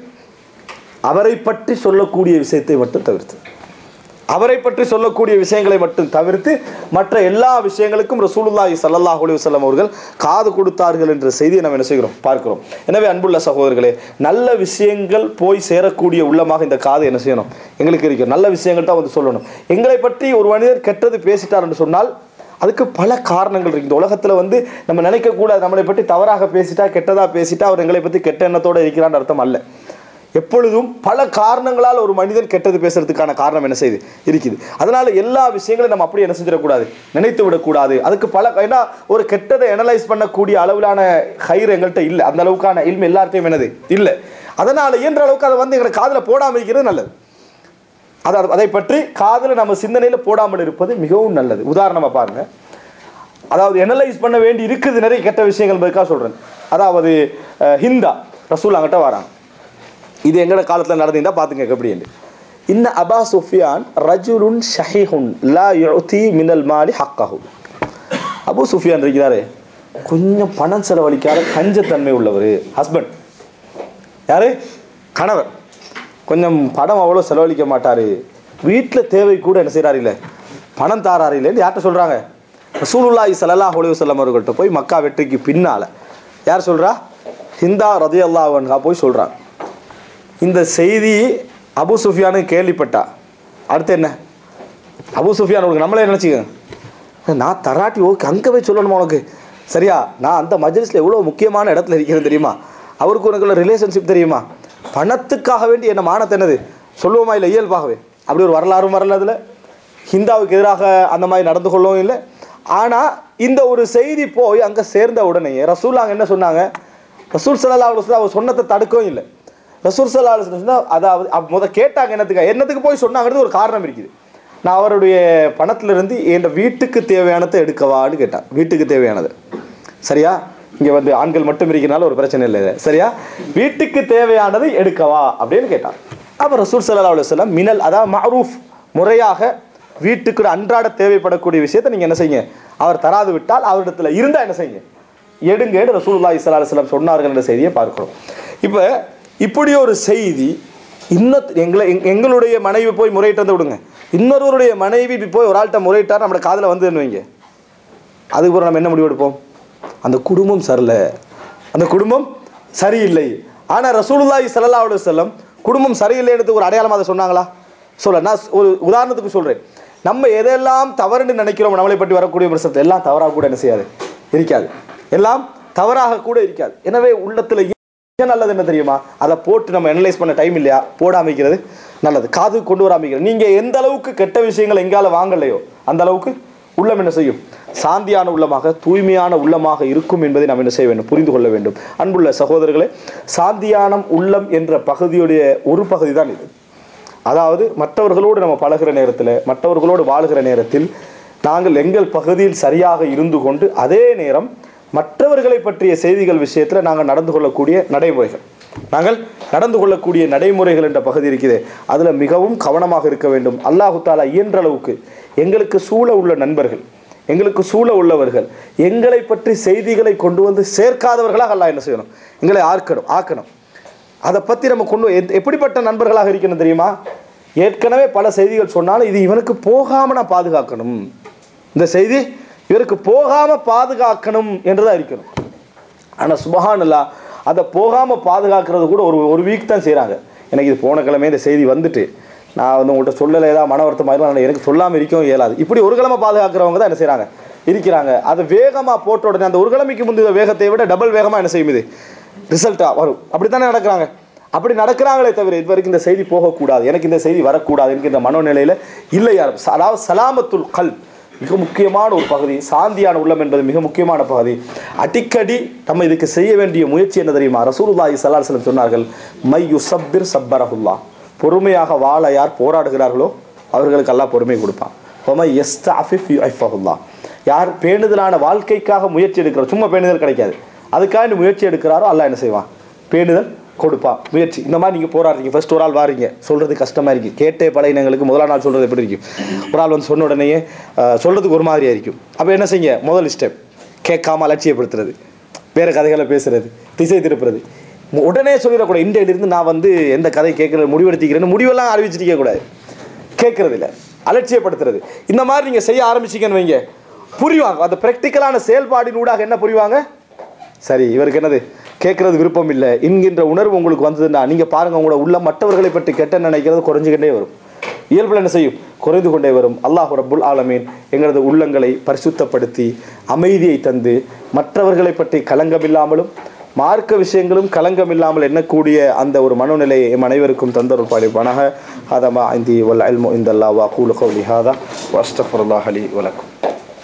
அவரை பற்றி சொல்லக்கூடிய விஷயத்தை மட்டும் தவிர்த்து அவரை பற்றி சொல்லக்கூடிய விஷயங்களை மட்டும் தவிர்த்து மற்ற எல்லா விஷயங்களுக்கும் ரசூலுல்லாஹி ஸல்லல்லாஹு அலைஹி வஸல்லம் அவர்கள் காது கொடுத்தார்கள் என்ற செய்தியை நம்ம என்ன செய்கிறோம் பார்க்கிறோம் எனவே அன்புள்ள சகோதரர்களே நல்ல விஷயங்கள் போய் சேரக்கூடிய உள்ளமாக இந்த காது என்ன செய்யணும் எங்களுக்கு இருக்கும் நல்ல விஷயங்கள் தான் வந்து சொல்லணும் எங்களை பற்றி ஒரு மனிதர் கெட்டது பேசிட்டார் என்று சொன்னால் அதுக்கு பல காரணங்கள் இருக்கு இந்த உலகத்தில் வந்து நம்ம நினைக்கக்கூடாது நம்மளை பற்றி தவறாக பேசிட்டா கெட்டதாக பேசிட்டா அவர் எங்களை பற்றி கெட்ட எண்ணத்தோடு இருக்கிறான்னு அர்த்தம் அல்ல எப்பொழுதும் பல காரணங்களால் ஒரு மனிதன் கெட்டது பேசுறதுக்கான காரணம் என்ன செய்யுது இருக்குது அதனால எல்லா விஷயங்களையும் நம்ம அப்படி என்ன செஞ்சிடக்கூடாது நினைத்து விடக்கூடாது அதுக்கு பல ஏன்னா ஒரு கெட்டதை அனலைஸ் பண்ணக்கூடிய அளவிலான ஹைர் எங்கள்கிட்ட இல்லை அந்த அளவுக்கான இல்மு எல்லார்ட்டையும் என்னது இல்லை அதனால இயன்ற அளவுக்கு அதை வந்து எங்களை காதில் போடாமல் இருக்கிறது நல்லது அதை அதை பற்றி காதில் நம்ம சிந்தனையில் போடாமல் இருப்பது மிகவும் நல்லது உதாரணமாக பாருங்க அதாவது அனலைஸ் பண்ண வேண்டி இருக்குது நிறைய கெட்ட விஷயங்கள் என்பதுக்காக சொல்கிறேன் அதாவது அஹ், ஹிந்தா ரசூல் அங்கிட்ட வராங்க இது எங்கட காலத்தில் நடந்தீங்கன்னா பார்த்துங்க எப்படின்னு இன்ன அபா சுஃபியான் ரஜுலுன் ஷஹீஹுன் லா யுத்தி மினல் மாலி ஹக்கஹு அபு சுஃபியான் இருக்கிறாரு கொஞ்சம் பணம் செலவழிக்காத கஞ்சத்தன்மை உள்ளவர் ஹஸ்பண்ட் யாரு கணவர் கொஞ்சம் பணம் அவ்வளோ செலவழிக்க மாட்டார் வீட்டில் தேவை கூட என்ன செய்கிறாரு இல்லை பணம் தாராரு இல்லைன்னு யார்கிட்ட சொல்கிறாங்க ரசூலுல்லாஹி ஸல்லல்லாஹு அலைஹி வஸல்லம் அவர்கள்ட்ட போய் மக்கா வெற்றிக்கு பின்னால் யார் சொல்கிறா ஹிந்தா ரதியல்லாஹு அன்ஹா போய் சொல்கிறாங்க இந்த செய்தி அபு சுஃபியானு கேள்விப்பட்டா அடுத்து என்ன அபு சுஃபியான் உனக்கு நம்மளே நினச்சிக்க நான் தராட்டி ஓகே அங்கே போய் சொல்லணுமா உனக்கு சரியா நான் அந்த மஜ்லிஸில் எவ்வளோ முக்கியமான இடத்துல இருக்கிறேன் தெரியுமா அவருக்கு உனக்குள்ள ரிலேஷன்ஷிப் தெரியுமா பணத்துக்காக வேண்டி என்ன மானத்தை என்னது சொல்லுவோமா இல்லை இயல்பாகவே அப்படி ஒரு வரலாறும் வரல அதில் ஹிந்தாவுக்கு எதிராக அந்த மாதிரி நடந்து கொள்ளவும் இல்லை ஆனால் இந்த ஒரு செய்தி போய் அங்கே சேர்ந்த உடனே ரசூல் அங்கே என்ன சொன்னாங்க ரசூல் சல்லா அலுவலம் அவர் சொன்னதை தடுக்கவும் இல்லை ரசூல் சல்லா அலுவலம் சொன்னால் அதாவது அப்ப முத கேட்டாங்க என்னத்துக்கு என்னத்துக்கு போய் சொன்னாங்கிறது ஒரு காரணம் இருக்குது நான் அவருடைய பணத்திலிருந்து என் வீட்டுக்கு தேவையானதை எடுக்கவான்னு கேட்டான் வீட்டுக்கு தேவையானது சரியா இங்கே வந்து ஆண்கள் மட்டும் இருக்கிறனால ஒரு பிரச்சனை இல்லை இது. சரியா வீட்டுக்கு தேவையானது எடுக்கவா அப்படின்னு கேட்டான் அப்போ ரசூல் சல்லா அலுவலம் மினல் அதாவது மரூஃப் முறையாக வீட்டுக்கு அன்றாட தேவைப்படக்கூடிய விஷயத்தை நீங்கள் என்ன செய்யுங்க அவர் தராது விட்டால் அவரிடத்துல இருந்தால் என்ன செய்யுங்க எடுங்கன்னு ரசூலுல்லாஹி ஸல்லல்லாஹு அலைஹி வஸல்லம் சொன்னார்கள் என்ற செய்தியை பார்க்கிறோம் இப்போ இப்படி ஒரு செய்தி இன்னும் எங்களை எங்க- எங்களுடைய மனைவி போய் முறையிட்டு வந்து விடுங்க இன்னொருவருடைய மனைவி இப்படி போய் ஒரு ஆள்கிட்ட முறையிட்டார் நம்ம காதில் வந்து வைங்க அதுக்கப்புறம் நம்ம என்ன முடிவு எடுப்போம் அந்த குடும்பம் சரியில்லை அந்த குடும்பம் சரியில்லை ஆனால் ரசூலுல்லாஹி ஸல்லல்லாஹு அலைஹி வஸல்லம் குடும்பம் சரியில்லைன்றதுக்கு ஒரு அடையாளம் அதை சொன்னாங்களா சொல்ல நான் ஒரு உதாரணத்துக்கு சொல்கிறேன் நம்ம எதெல்லாம் தவறுன்னு நினைக்கிறோம் நம்மளை பற்றி வரக்கூடிய பிரசத்தை எல்லாம் தவறாக கூட என்ன செய்யாது இருக்காது எல்லாம் தவறாக கூட இருக்காது எனவே உள்ளத்தில் ஏன் நல்லது என்ன தெரியுமா அதை போட்டு நம்ம அனலைஸ் பண்ண டைம் இல்லையா போடாம வைக்கிறது நல்லது காது கொண்டு வராம வைக்கிறது நீங்க எந்த அளவுக்கு கெட்ட விஷயங்கள் எங்கால வாங்கலையோ அந்த அளவுக்கு உள்ளம் என்ன செய்யும் சாந்தியான உள்ளமாக தூய்மையான உள்ளமாக இருக்கும் என்பதை நாம் என்ன செய்ய வேண்டும் புரிந்து கொள்ள வேண்டும் அன்புள்ள சகோதரர்களே சாந்தியான உள்ளம் என்ற பகுதியுடைய ஒரு பகுதி தான் இது அதாவது மற்றவர்களோடு நம்ம பழகுற நேரத்தில் மற்றவர்களோடு வாழுகிற நேரத்தில் நாங்கள் எங்கள் பகுதியில் சரியாக இருந்து கொண்டு அதே நேரம் மற்றவர்களை பற்றிய செய்திகள் விஷயத்தில் நாங்கள் நடந்து கொள்ளக்கூடிய நடைமுறைகள் நாங்கள் நடந்து கொள்ளக்கூடிய நடைமுறைகள் என்ற பகுதி இருக்குது அதில் மிகவும் கவனமாக இருக்க வேண்டும் அல்லாஹு தாலா இயன்ற அளவுக்கு எங்களுக்கு சூழ உள்ள நண்பர்கள் எங்களுக்கு சூழ உள்ளவர்கள் எங்களை பற்றி செய்திகளை கொண்டு வந்து சேர்க்காதவர்களாக அல்லாஹ் என்ன செய்யணும் எங்களை ஆக்கணும் ஆக்கணும் அதை பற்றி நம்ம கொண்டு எத்- எப்படிப்பட்ட நண்பர்களாக இருக்கணும் தெரியுமா ஏற்கனவே பல செய்திகள் சொன்னாலும் இது இவனுக்கு போகாமல் நான் பாதுகாக்கணும் இந்த செய்தி இவருக்கு போகாமல் பாதுகாக்கணும் என்றுதான் இருக்கணும் ஆனால் சுபஹானல்லா அதை போகாமல் பாதுகாக்கிறது கூட ஒரு ஒரு வீக் தான் செய்கிறாங்க எனக்கு இது போன கிழமை இந்த செய்தி வந்துட்டு நான் வந்து உங்கள்கிட்ட சொல்லலை ஏதாவது மன வருத்தமாக இருக்கும் ஆனால் எனக்கு சொல்லாமல் இருக்கவும் இயலாது இப்படி ஒரு கிழமை பாதுகாக்கிறவங்க தான் என்ன செய்கிறாங்க இருக்கிறாங்க அதை வேகமாக போட்ட உடனே அந்த ஒரு கிழமைக்கு முந்தைய வேகத்தை விட டபுள் வேகமாக என்ன செய்யும் இது ரிசல்ட்டாக வரும் அப்படி தானே நடக்கிறாங்க அப்படி நடக்கிறாங்களே தவிர இது வரைக்கும் இந்த செய்தி போகக்கூடாது எனக்கு இந்த செய்தி வரக்கூடாது எனக்கு இந்த மனோநிலையில் இல்லை யாரும் ச- அதாவது சலாமத்துல் கல் மிக முக்கியமான ஒரு பகுதி சாந்தியான உள்ளம் என்பது மிக முக்கியமான பகுதி அடிக்கடி நம்ம இதுக்கு செய்ய வேண்டிய முயற்சி என்ன தெரியுமா ரசூலுல்லாஹி ஸல்லல்லாஹு அலைஹி வஸல்லம் சொன்னார்கள் மை யுசப்பிர் சப்பரஹுல்லா பொறுமையாக வாழ யார் போராடுகிறார்களோ அவர்களுக்கு அல்லாஹ் பொறுமை கொடுப்பான் ஹொம எஸ்தாஃபிஃப் யுஃபஹுல்லா யார் பேணுதலான வாழ்க்கைக்காக முயற்சி எடுக்கிறார் சும்மா பேணுதல் கிடைக்காது அதுக்காக நீ முயற்சி எடுக்கிறாரோ அல்லாஹ் என்ன செய்வான் பேணுதல் கொடுப்பான் முயற்சி இந்த மாதிரி நீங்கள் போராடுறீங்க ஃபர்ஸ்ட் ஒரு ஆள் வாரீங்க சொல்கிறது கஷ்டமாக இருக்குது கேட்டே பழையினங்களுக்கு முதலாம் நாள் சொல்கிறது எப்படி இருக்கும் ஒரு ஆள் வந்து சொன்ன உடனேயே அஹ், சொல்றதுக்கு ஒரு மாதிரியா இருக்கும் அப்போ என்ன செய்யுங்க முதல் ஸ்டெப் கேட்காம அலட்சியப்படுத்துறது வேறு கதைகளை பேசுறது திசை திருப்புறது மு- உடனே சொல்லிடக்கூடாது இந்தியிலிருந்து நான் வந்து எந்த கதை கேட்கல முடிவெடுத்திக்கிறேன்னு முடிவெல்லாம் அறிவிச்சிருக்க கூடாது கேட்கறது இல்லை அலட்சியப்படுத்துறது இந்த மாதிரி நீங்கள் செய்ய ஆரம்பிச்சிங்கன்னு வைங்க புரிவாங்க அந்த ப்ராக்டிக்கலான செயல்பாடினூடாக என்ன புரிவாங்க சரி இவருக்கு என்னது கேட்கறது விருப்பம் இல்லை என்கின்ற உணர்வு உங்களுக்கு வந்ததுன்னா நீங்கள் பாருங்க உங்களோட உள்ள மற்றவர்களை பற்றி கெட்ட நினைக்கிறது குறைஞ்சிக்கிட்டே வரும் இயல்பில் என்ன செய்யும் குறைந்து கொண்டே வரும் அல்லாஹ் ரப்புல் ஆலமீன் எங்களது உள்ளங்களை பரிசுத்தப்படுத்தி அமைதியை தந்து மற்றவர்களை பற்றி களங்கமில்லாமலும் மார்க்க விஷயங்களும் களங்கம் இல்லாமல் எண்ணக்கூடிய அந்த ஒரு மனோநிலையை எம் அனைவருக்கும் தந்தருள் பாலிப்பானாக ஹதமா இந்தி வல் அல்மு இந்தல்லா வா கூலு கௌலி ஹாதா வஸ்தஃபுல்லாஹ் அலி வலக்கும்